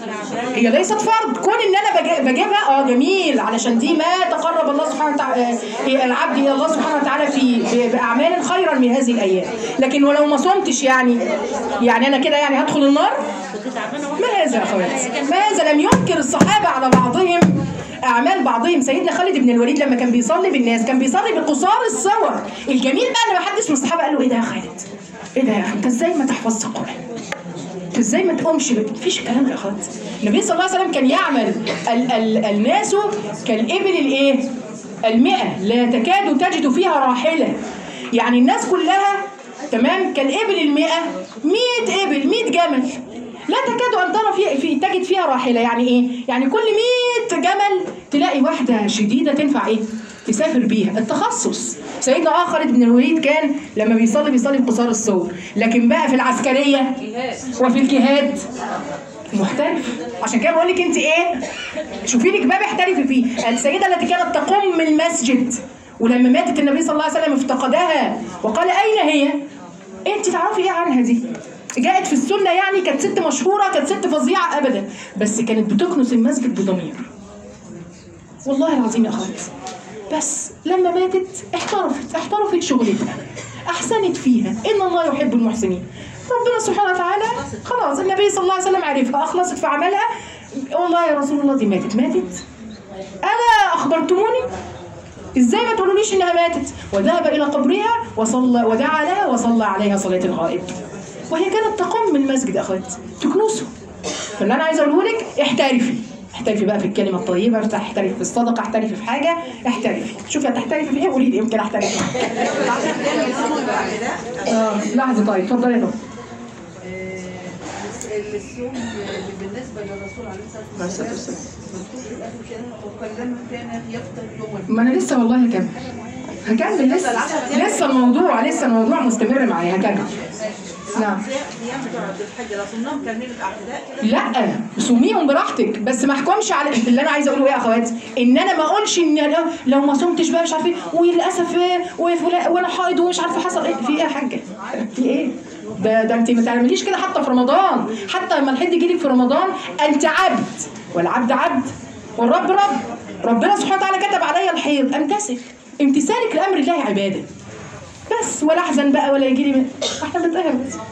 هي ليست فرض كون ان انا بج- بجيبها اه جميل علشان دي ما تقرب الله سبحانه وتعالى آه، العبد الى الله سبحانه وتعالى في ب- باعمال خيرا من هذه الايام لكن ولو ما صمتش يعني يعني انا كده يعني هدخل النار ما هذا يا اخواتي ما هذا لم ينكر الصحابه على بعضهم اعمال بعضهم سيدنا خالد بن الوليد لما كان بيصلي بالناس كان بيصلي بقصار الصور الجميل بقى ان ما حدش من الصحابه قال له ايه ده يا خالد ايه ده يا اخي انت ازاي ما تحفظش القران انت ازاي ما تقومش ب- مفيش الكلام ده يا اخوات النبي صلى الله عليه وسلم كان يعمل ال ال الناس كالابل الايه المئة لا تكاد تجد فيها راحلة يعني الناس كلها تمام كالابل المئة مئة ابل مئة جمل لا تكاد ان ترى في, في تجد فيها راحلة يعني ايه يعني كل مئة جمل تلاقي واحدة شديدة تنفع ايه تسافر بيها التخصص سيدنا اه خالد بن الوليد كان لما بيصلي بيصلي بقصار الصور لكن بقى في العسكريه وفي الجهاد محترف عشان كده بقول لك انت ايه شوفي لك باب احترفي فيه السيده التي كانت تقوم المسجد ولما ماتت النبي صلى الله عليه وسلم افتقدها وقال اين هي انت تعرفي ايه عنها دي جاءت في السنه يعني كانت ست مشهوره كانت ست فظيعه ابدا بس كانت بتكنس المسجد بضمير والله العظيم يا اخوات بس لما ماتت احترفت احترفت شغلتها احسنت فيها ان الله يحب المحسنين ربنا سبحانه وتعالى خلاص النبي صلى الله عليه وسلم عرفها اخلصت في عملها والله يا رسول الله دي ماتت ماتت الا اخبرتموني ازاي ما تقولوليش انها ماتت وذهب الى قبرها وصلى ودعا لها وصلى عليها صلاه الغائب وهي كانت تقوم من المسجد يا اخوات تكنسه فاللي انا عايزه اقوله لك احترفي احترفي بقى في الكلمه الطيبه احترفي في الصدقه احترفي في حاجه احترفي شوفي هتحترفي في ايه قولي لي يمكن احترفي اه لحظه طيب اتفضلي يا دكتور الصوم بالنسبه للرسول عليه الصلاه والسلام مكتوب في الاخر كده وكلما كان يفطر يوم ما انا لسه والله هكمل هكمل لسه لسه الموضوع لسه الموضوع مستمر معايا هكمل نعم ايام بتوع الحج لو صمناهم كاملين الاعتداء كده لا صوميهم براحتك بس ما احكمش على اللي انا عايزه اقوله ايه يا اخواتي ان انا ما اقولش ان لو, لو ما صمتش بقى مش عارفه ايه وللاسف ايه وفلا- وانا حائض ومش عارفه حصل ايه في ايه يا حاجه في ايه ده ده انت ما تعمليش كده حتى في رمضان حتى لما الحد يجي لك في رمضان انت عبد والعبد عبد والرب رب ربنا سبحانه وتعالى كتب عليا الحيض امتثل امتثالك لامر الله عباده بس ولا احزن بقى ولا يجي لي من... احنا بنتقهر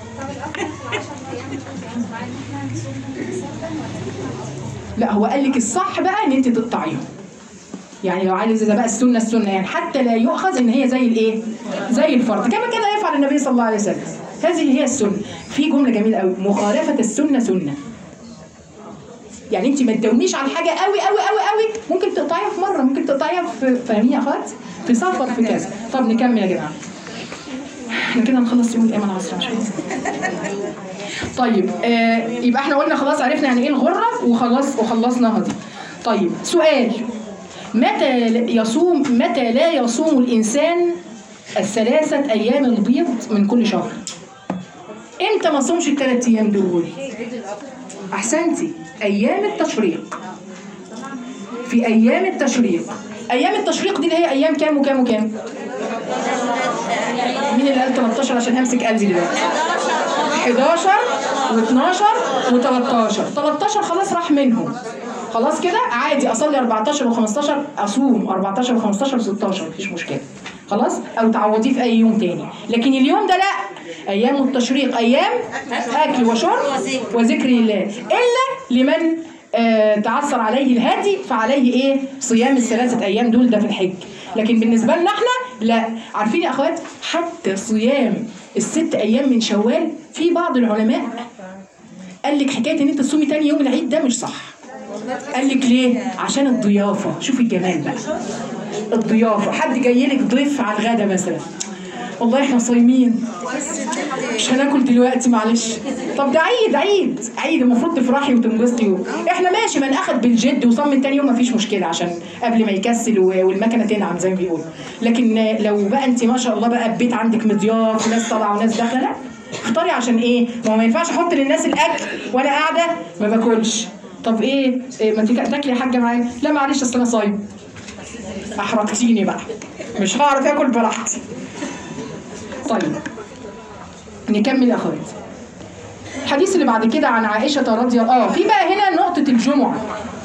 لا هو قال لك الصح بقى ان انت تقطعيهم يعني لو عايز ده بقى السنه السنه يعني حتى لا يؤخذ ان هي زي الايه زي الفرض كما كان يفعل النبي صلى الله عليه وسلم هذه هي السنه في جمله جميله قوي مخالفه السنه سنه يعني انت ما تداوميش على حاجه قوي قوي قوي قوي ممكن تقطعيها في مره ممكن تقطعيها في فاهمين يا اخوات في سفر في كذا طب نكمل يا جماعه احنا كده هنخلص يوم الايام العصر مش عايزين. طيب آه يبقى احنا قلنا خلاص عرفنا يعني ايه الغره وخلاص وخلصناها دي طيب سؤال متى يصوم متى لا يصوم الانسان الثلاثه ايام البيض من كل شهر امتى ما صومش الثلاث ايام دول احسنتي ايام التشريق في ايام التشريق ايام التشريق دي اللي هي ايام كام وكام وكام مين اللي قال 13 عشان همسك قلبي دلوقتي 11 و12 و13 13 خلاص راح منهم خلاص كده عادي اصلي 14 و15 اصوم 14 و15 و16 مفيش مشكله خلاص او تعوضيه في اي يوم تاني لكن اليوم ده لا ايام التشريق ايام اكل وشرب وذكر الله الا لمن آه تعثر عليه الهدي فعليه ايه صيام الثلاثه ايام دول ده في الحج لكن بالنسبه لنا احنا لا عارفين يا اخوات حتى صيام الست ايام من شوال في بعض العلماء قال لك حكايه ان انت تصومي تاني يوم العيد ده مش صح قال لك ليه عشان الضيافه شوفي الجمال بقى الضيافه حد جاي لك ضيف على الغدا مثلا والله احنا صايمين مش هناكل دلوقتي معلش طب ده عيد عيد عيد المفروض تفرحي وتنبسطي و... احنا ماشي من اخد بالجد وصمم تاني يوم مفيش مشكله عشان قبل ما يكسل و... والمكنه تنعم زي ما بيقولوا لكن لو بقى انت ما شاء الله بقى البيت عندك مضياف وناس طالعه وناس داخله لا اختاري عشان ايه ما هو ما ينفعش احط للناس الاكل وانا قاعده ما باكلش طب ايه, إيه ما تيجي تاكلي يا حاجه معايا لا معلش اصل انا صايم احرجتيني بقى مش هعرف اكل براحتي طيب نكمل يا اخواتي الحديث اللي بعد كده عن عائشه رضي الله اه في بقى هنا نقطه خاصة الجمعة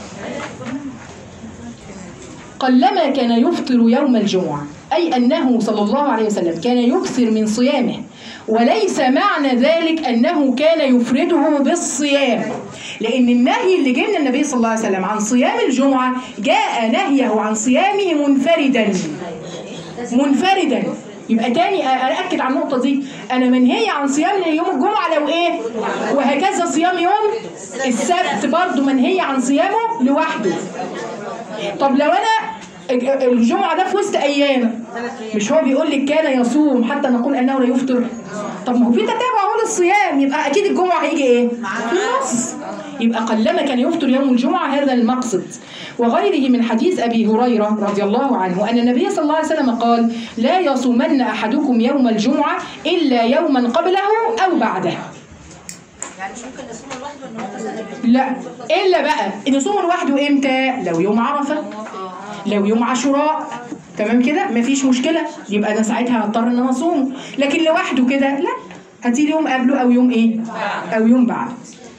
قلما كان يفطر يوم الجمعة أي أنه صلى الله عليه وسلم كان يكثر من صيامه وليس معنى ذلك أنه كان يفرده بالصيام لأن النهي اللي جه من النبي صلى الله عليه وسلم عن صيام الجمعة جاء نهيه عن صيامه منفردا منفردا يبقى تاني أأكد على النقطة دي أنا منهية عن صيام يوم الجمعة لو إيه وهكذا صيام يوم السبت برضو منهية عن صيامه لوحده طب لو انا الجمعه ده في وسط ايام مش هو بيقول لك كان يصوم حتى نقول انه لا يفطر طب ما هو في تتابع اهو للصيام يبقى اكيد الجمعه هيجي ايه في النص يبقى قلما كان يفطر يوم الجمعه هذا المقصد وغيره من حديث ابي هريره رضي الله عنه ان النبي صلى الله عليه وسلم قال لا يصومن احدكم يوم الجمعه الا يوما قبله او بعده يعني مش ممكن نصوم لوحده ان هو مثلا لا الا بقى ان يصوم لوحده امتى لو يوم عرفه لو يوم عاشوراء تمام كده مفيش مشكله يبقى انا ساعتها هضطر ان انا اصوم لكن لوحده كده لا هاتي لي يوم قبله او يوم ايه او يوم بعد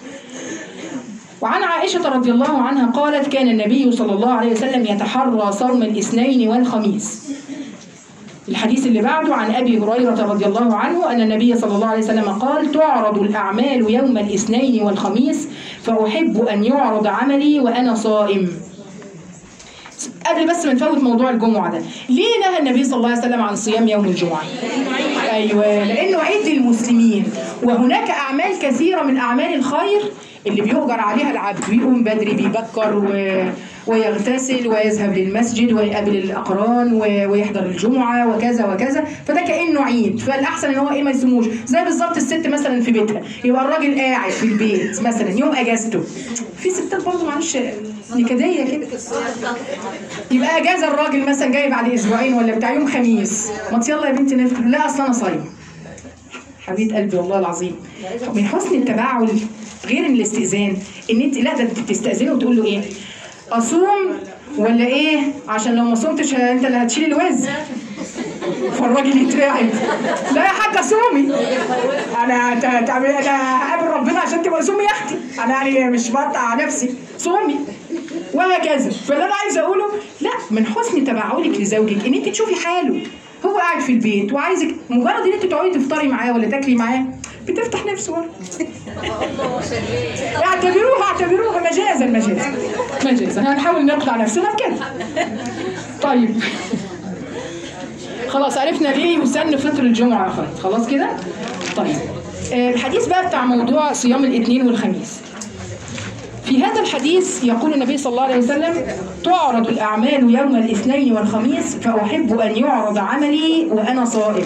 وعن عائشة رضي الله عنها قالت كان النبي صلى الله عليه وسلم يتحرى صوم الاثنين والخميس الحديث اللي بعده عن ابي هريره رضي الله عنه ان النبي صلى الله عليه وسلم قال تعرض الاعمال يوم الاثنين والخميس فاحب ان يعرض عملي وانا صائم. قبل بس ما نفوت موضوع الجمعه ده، ليه نهى النبي صلى الله عليه وسلم عن صيام يوم الجمعه؟ ايوه لانه عيد المسلمين وهناك اعمال كثيره من اعمال الخير اللي بيؤجر عليها العبد بيقوم بدري بيبكر و... ويغتسل ويذهب للمسجد ويقابل الاقران و... ويحضر الجمعه وكذا وكذا فده كانه عيد فالاحسن ان هو ايه ما يصوموش زي بالظبط الست مثلا في بيتها يبقى الراجل قاعد في البيت مثلا يوم اجازته في ستات برضه معلش نكديه كده يبقى اجازه الراجل مثلا جاي بعد اسبوعين ولا بتاع يوم خميس ما يلا يا بنتي نفطر لا اصل انا صايم حبيبه قلبي والله العظيم من حسن التباعل غير من الاستئذان ان انت لا ده انت بتستاذنه وتقول له ايه اصوم ولا ايه عشان لو ما صمتش انت اللي هتشيل الوزن فالراجل يترعب لا يا حاجه صومي انا ت- ت- انا هقابل ربنا عشان تبقى صومي يا اختي انا يعني مش بقطع نفسي صومي وهكذا فاللي انا عايزه اقوله لا من حسن تبعلك لزوجك ان انت تشوفي حاله هو قاعد في البيت وعايزك مجرد ان انت تقعدي تفطري معاه ولا تاكلي معاه بتفتح نفسه ورا اعتبروها اعتبروها مجازا مجازا مجازا هنحاول نقطع نفسنا بكده طيب خلاص عرفنا ليه يسن فطر الجمعة يا اخوات خلاص كده طيب آه، الحديث بقى بتاع موضوع صيام الاثنين والخميس في هذا الحديث يقول النبي صلى الله عليه وسلم تعرض الأعمال يوم الاثنين والخميس فأحب أن يعرض عملي وأنا صائم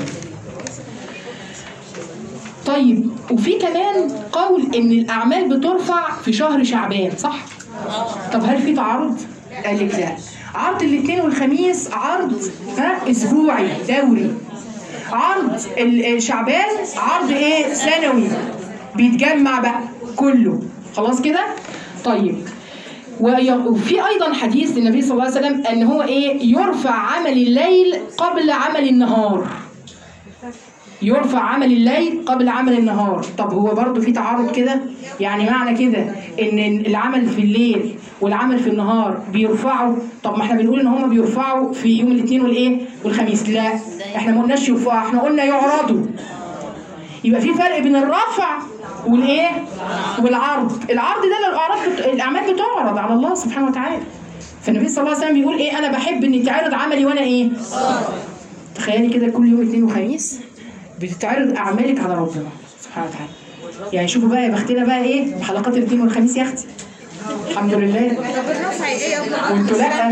طيب وفي كمان قول ان الاعمال بترفع في شهر شعبان صح طب هل في تعارض قال لك لا عرض الاثنين والخميس عرض ها اسبوعي دوري عرض ال- شعبان عرض ايه سنوي بيتجمع بقى كله خلاص كده طيب وي- وفي ايضا حديث للنبي صلى الله عليه وسلم ان هو ايه يرفع عمل الليل قبل عمل النهار يرفع عمل الليل قبل عمل النهار طب هو برضو في تعارض كده يعني معنى كده ان العمل في الليل والعمل في النهار بيرفعوا طب ما احنا بنقول ان هما بيرفعوا في يوم الاثنين والايه والخميس لا احنا ما قلناش يرفعوا احنا قلنا يعرضوا يبقى في فرق بين الرفع والايه والعرض العرض ده الاعراض بت... الاعمال بتعرض على الله سبحانه وتعالى فالنبي صلى الله عليه وسلم بيقول ايه انا بحب ان تعرض عملي وانا ايه تخيلي كده كل يوم اثنين وخميس بتتعرض اعمالك على ربنا سبحانه وتعالى يعني شوفوا بقى يا بختنا بقى ايه بحلقات الاثنين والخميس يا اختي الحمد لله طب الرفع ايه أبو وانتوا لا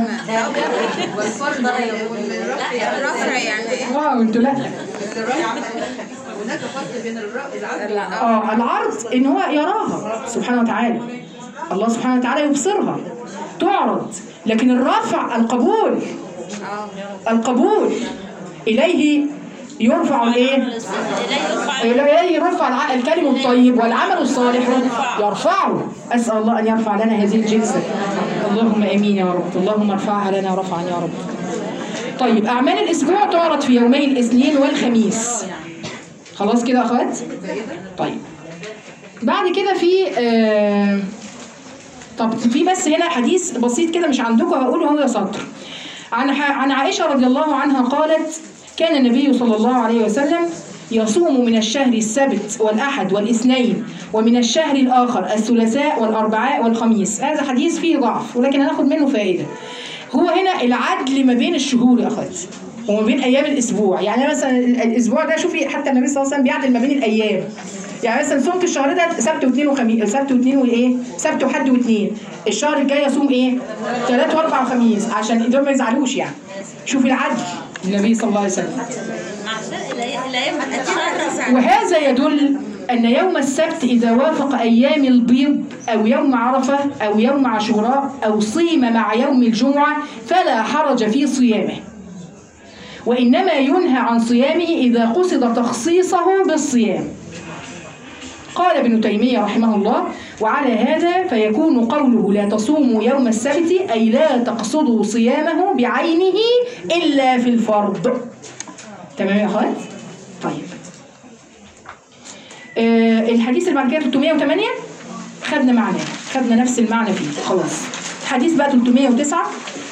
الرفع يعني ايه؟ اه وانتوا لا هناك فرق بين العبد اه العرض ان هو يراها سبحانه وتعالى الله سبحانه وتعالى يبصرها تعرض لكن الرفع القبول القبول اليه يرفع الايه اليه يرفع الع- الكلم الطيب والعمل الصالح يرفعه اسال الله ان يرفع لنا هذه الجلسه اللهم امين يا رب اللهم ارفعها لنا رفعا يا رب طيب اعمال الاسبوع تعرض في يومي الاثنين والخميس خلاص كده يا اخوات طيب بعد كده في آه طب في بس هنا حديث بسيط كده مش عندكم هقوله هو سطر عن عن عائشه رضي الله عنها قالت كان النبي صلى الله عليه وسلم يصوم من الشهر السبت والأحد والاثنين ومن الشهر الآخر الثلاثاء والأربعاء والخميس هذا حديث فيه ضعف ولكن هناخد منه فائدة هو هنا العدل ما بين الشهور يا أخواتي وما بين أيام الأسبوع يعني مثلا الأسبوع ده شوفي حتى النبي صلى الله عليه وسلم بيعدل ما بين الأيام يعني مثلا صمت الشهر ده سبت واثنين وخميس سبت واثنين وايه؟ سبت وحد واثنين الشهر الجاي يصوم ايه؟ ثلاث واربع وخميس عشان دول ما يزعلوش يعني شوفي العدل النبي صلى الله عليه وسلم عشان الأي- الايام هتتشهر وهذا يدل أن يوم السبت إذا وافق أيام البيض أو يوم عرفة أو يوم عاشوراء أو صيم مع يوم الجمعة فلا حرج في صيامه وإنما ينهى عن صيامه إذا قصد تخصيصه بالصيام قال ابن تيمية رحمه الله وعلى هذا فيكون قوله لا تصوموا يوم السبت أي لا تقصدوا صيامه بعينه إلا في الفرض تمام يا أخوات؟ طيب آه الحديث اللي بعد كده 308 خدنا معناه خدنا نفس المعنى فيه خلاص الحديث بقى 309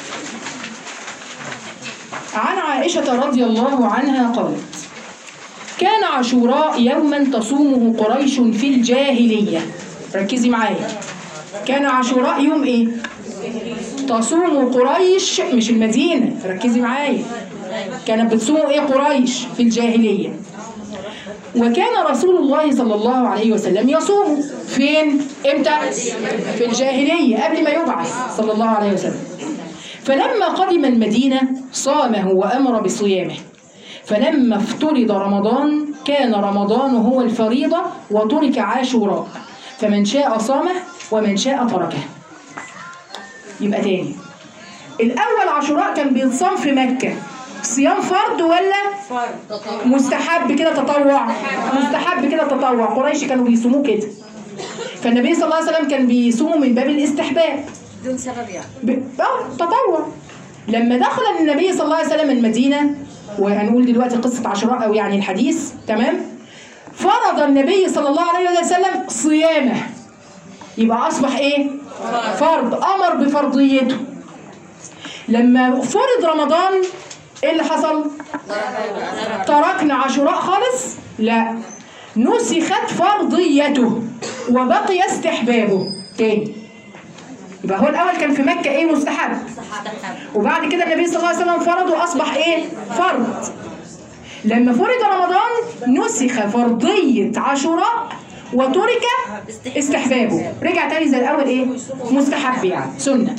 عن عائشة رضي الله عنها قالت كان عاشوراء يوما تصومه قريش في الجاهلية ركزي معايا كان عاشوراء يوم ايه تصوم قريش مش المدينة ركزي معايا كانت بتصوم ايه قريش في الجاهلية وكان رسول الله صلى الله عليه وسلم يصوم فين امتى في الجاهلية قبل ما يبعث صلى الله عليه وسلم فلما قدم المدينة صامه وأمر بصيامه فلما افترض رمضان كان رمضان هو الفريضة وترك عاشوراء فمن شاء صامه ومن شاء تركه يبقى تاني الأول عاشوراء كان بيتصام في مكة صيام فرض ولا مستحب كده تطوع مستحب كده تطوع قريش كانوا بيصوموه كده فالنبي صلى الله عليه وسلم كان بيصومه من باب الاستحباب بدون سبب يعني ب... اه تطوع لما دخل النبي صلى الله عليه وسلم المدينة وهنقول دلوقتي قصة عاشوراء أو يعني الحديث تمام فرض النبي صلى الله عليه وسلم صيامه يبقى أصبح إيه؟ فرض أمر بفرضيته لما فرض رمضان إيه اللي حصل؟ تركنا عاشوراء خالص؟ لا نسخت فرضيته وبقي استحبابه تاني يبقى هو الاول كان في مكه ايه مستحب وبعد كده النبي صلى الله عليه وسلم فرض واصبح ايه فرض لما فرض رمضان نسخ فرضيه عاشوراء وترك استحبابه رجع تاني زي الاول ايه مستحب يعني سنه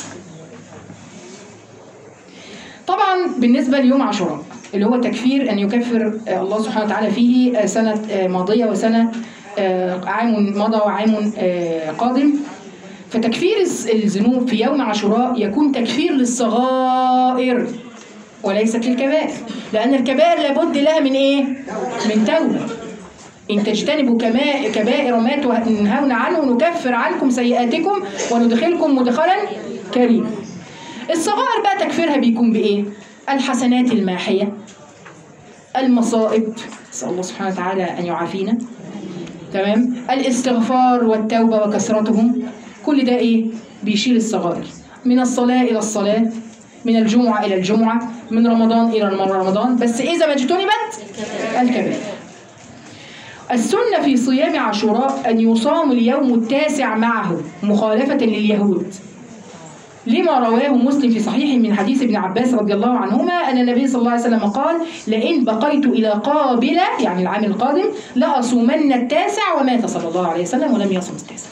طبعا بالنسبه ليوم عاشوراء اللي هو تكفير ان يكفر آه، الله سبحانه وتعالى فيه آه، سنه آه، ماضيه وسنه آه، عام مضى وعام آه، قادم فتكفير الز- الذنوب في يوم عاشوراء يكون تكفير للصغائر وليست للكبائر لأن الكبائر لابد لها من إيه؟ من توبة إن تجتنبوا كما- كبائر ما تنهون عنه نكفر عنكم سيئاتكم وندخلكم مدخلا كريما الصغائر بقى تكفيرها بيكون بإيه؟ الحسنات الماحية المصائب نسأل الله سبحانه وتعالى أن يعافينا تمام الاستغفار والتوبة وكثرتهم كل ده ايه بيشيل الصغائر من الصلاة إلى الصلاة من الجمعة إلى الجمعة من رمضان إلى رمضان بس إذا ما اجتنبت الكبائر السنة في صيام عاشوراء أن يصام اليوم التاسع معه مخالفة لليهود لما رواه مسلم في صحيحه من حديث ابن عباس رضي الله عنهما أن النبي صلى الله عليه وسلم قال لئن بقيت إلى قابلة يعني العام القادم لأصومن التاسع ومات صلى الله عليه وسلم ولم يصم التاسع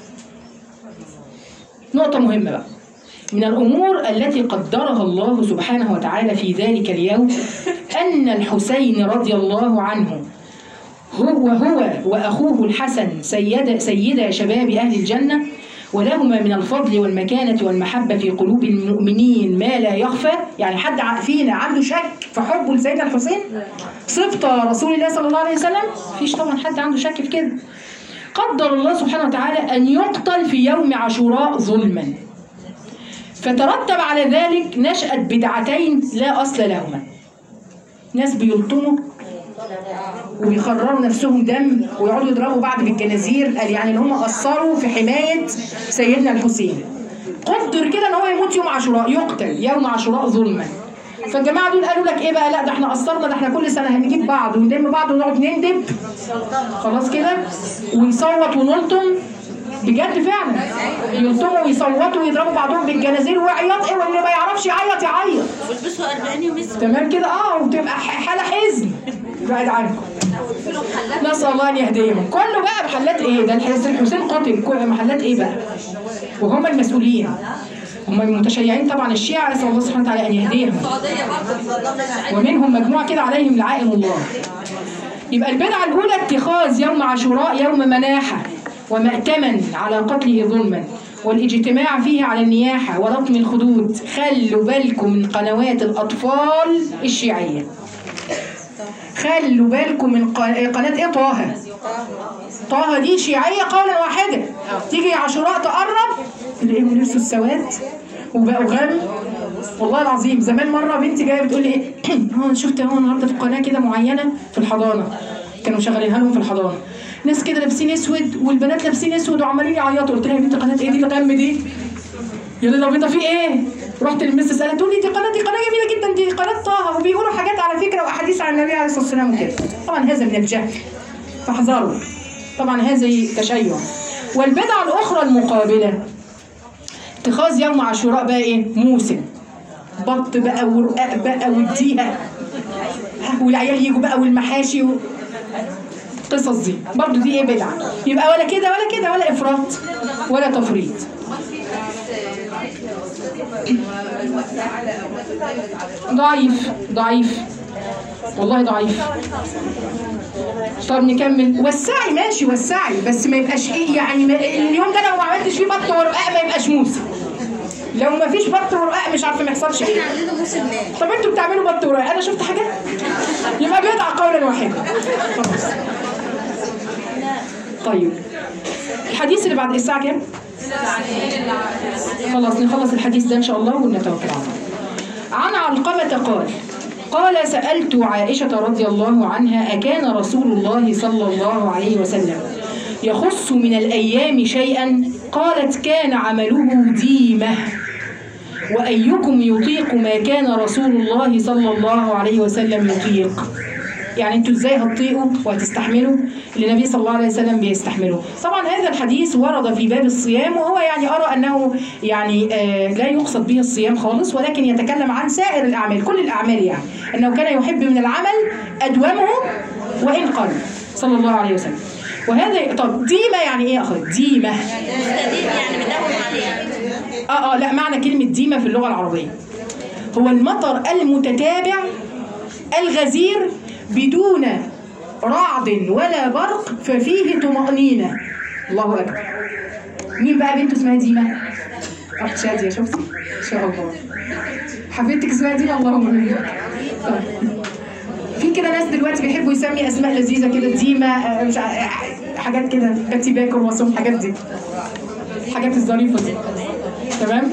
نقطة مهمة بقى من الأمور التي قدرها الله سبحانه وتعالى في ذلك اليوم أن الحسين رضي الله عنه هو هو وأخوه الحسن سيد سيدا شباب أهل الجنة ولهما من الفضل والمكانة والمحبة في قلوب المؤمنين ما لا يخفى يعني حد ع- فينا عنده شك في حبه لسيدنا الحسين صفت رسول الله صلى الله عليه وسلم فيش طبعا حد عنده شك في كده قدر الله سبحانه وتعالى أن يقتل في يوم عاشوراء ظلما فترتب على ذلك نشأة بدعتين لا أصل لهما ناس بيلطموا وبيخرروا نفسهم دم ويقعدوا يضربوا بعض بالجنازير قال يعني ان هم قصروا في حمايه سيدنا الحسين قدر كده ان هو يموت يوم عاشوراء يقتل يوم عاشوراء ظلما فالجماعه دول قالوا لك ايه بقى لا ده احنا قصرنا ده احنا كل سنه هنجيب بعض ونلم بعض ونقعد نندب خلاص كده ونصوت ونلطم بجد فعلا يلطموا ويصوتوا ويضربوا بعضهم بالجنازير ويعيط ايه واللي ما يعرفش يعيط يعيط والبسوا 40 يوم اسود تمام كده اه وبتبقى ح- حاله حزن بعد عنكم نسال الله ان يهديهم كله بقى محلات ايه ده الحسين الحسين قتل كل محلات ايه بقى وهم المسؤولين هم المتشيعين طبعا الشيعة نسأل الله سبحانه وتعالى أن يهديهم ومنهم مجموعة كده عليهم لعائم الله يبقى البدعة الأولى اتخاذ يوم عاشوراء يوم مناحة ومأتما على قتله ظلما والاجتماع فيه على النياحة ولطم الخدود خلوا بالكم من قنوات الأطفال الشيعية خلوا بالكم من ق- قناة ايه طه طه دي شيعية قولا واحدا تيجي عاشوراء تقرب تلاقيهم لبسوا السواد وبقوا غم والله العظيم زمان مرة بنتي جاية بتقول لي ايه هو انا شفت اهو النهارده في قناة كده معينة في الحضانة كانوا شغالينها لهم في الحضانة ناس كده لابسين اسود والبنات لابسين اسود وعمالين يعيطوا قلت لها يا بنتي قناة ايه دي الغم دي؟ يا ليلى بيضة في ايه؟ رحت للمس سألت تقول لي دي قناة دي قناة جميلة جدا دي قناة طه وبيقولوا حاجات على فكرة وأحاديث عن النبي عليه الصلاة والسلام وكده طبعا هذا من الجهل فاحذروا طبعا هذه تشيع والبدعة الأخرى المقابلة اتخاذ يوم عاشوراء بقى ايه؟ موسم بط بقى ورقاق بقى واديها والعيال يجوا بقى والمحاشي و... القصص دي برضو دي ايه بدعة يبقى ولا كده ولا كده ولا إفراط ولا تفريط ضعيف ضعيف والله ضعيف طب نكمل والسعي ماشي والسعي بس ما يبقاش ايه يعني ما اليوم ده لو ما عملتش فيه بط ورقاق ما يبقاش موسى لو ما فيش بط ورقاق مش عارفه ما يحصلش ايه احنا عندنا موسم ليه طب انتوا بتعملوا بط ورقاق انا شفت حاجه يبقى بيدعى قولا واحدا خلاص طيب الحديث اللي بعد الساعه كام خلاص نخلص الحديث ده ان شاء الله ونتوكل على الله عن علقمة قال قال سألت عائشة رضي الله عنها أكان رسول الله صلى الله عليه وسلم يخص من الأيام شيئا قالت كان عمله ديمة وأيكم يطيق ما كان رسول الله صلى الله عليه وسلم يطيق يعني انتوا ازاي هتطيقوا وهتستحملوا اللي النبي صلى الله عليه وسلم بيستحمله طبعا هذا الحديث ورد في باب الصيام وهو يعني ارى انه يعني آه لا يقصد به الصيام خالص ولكن يتكلم عن سائر الاعمال كل الاعمال يعني انه كان يحب من العمل ادومه وان قل صلى الله عليه وسلم وهذا طب ديمه يعني ايه يا اخوات ديمه مستديم يعني مداوم عليه اه اه لا معنى كلمة ديمة في اللغة العربية هو المطر المتتابع الغزير بدون رعد ولا برق ففيه طمأنينة الله أكبر مين بقى بنته اسمها ديمة؟ أخت شادية شفتي؟ إن شاء الله حبيبتك اسمها ديمة اللهم بارك طيب. في كده ناس دلوقتي بيحبوا يسمي اسماء لذيذه كده ديمه آه، مش ع- حاجات كده باتي باكر وصوم حاجات دي الحاجات الظريفه دي تمام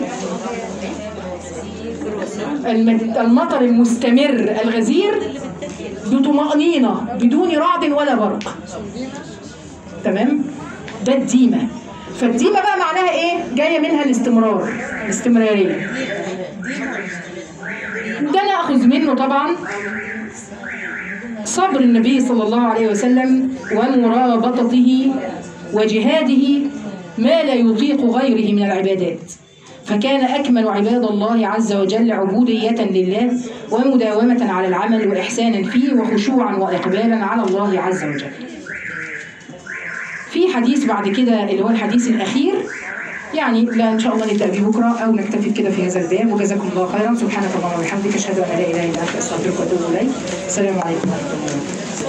الم- المطر المستمر الغزير بطمأنينة بدون رعد ولا برق تمام ده الديمة فالديمة بقى معناها ايه جاية منها الاستمرار الاستمرارية ده نأخذ منه طبعا صبر النبي صلى الله عليه وسلم ومرابطته وجهاده ما لا يطيق غيره من العبادات فكان أكمل عباد الله عز وجل عبودية لله ومداومة على العمل وإحسانا فيه وخشوعا وإقبالا على الله عز وجل في حديث بعد كده اللي هو الحديث الأخير يعني لا إن شاء الله نبدأ به بكرة أو نكتفي كده في هذا الباب وجزاكم الله خيرا سبحانك اللهم وبحمدك أشهد أن لا إله إلا أنت أستغفرك وأتوب إليك السلام عليكم ورحمة الله وبركاته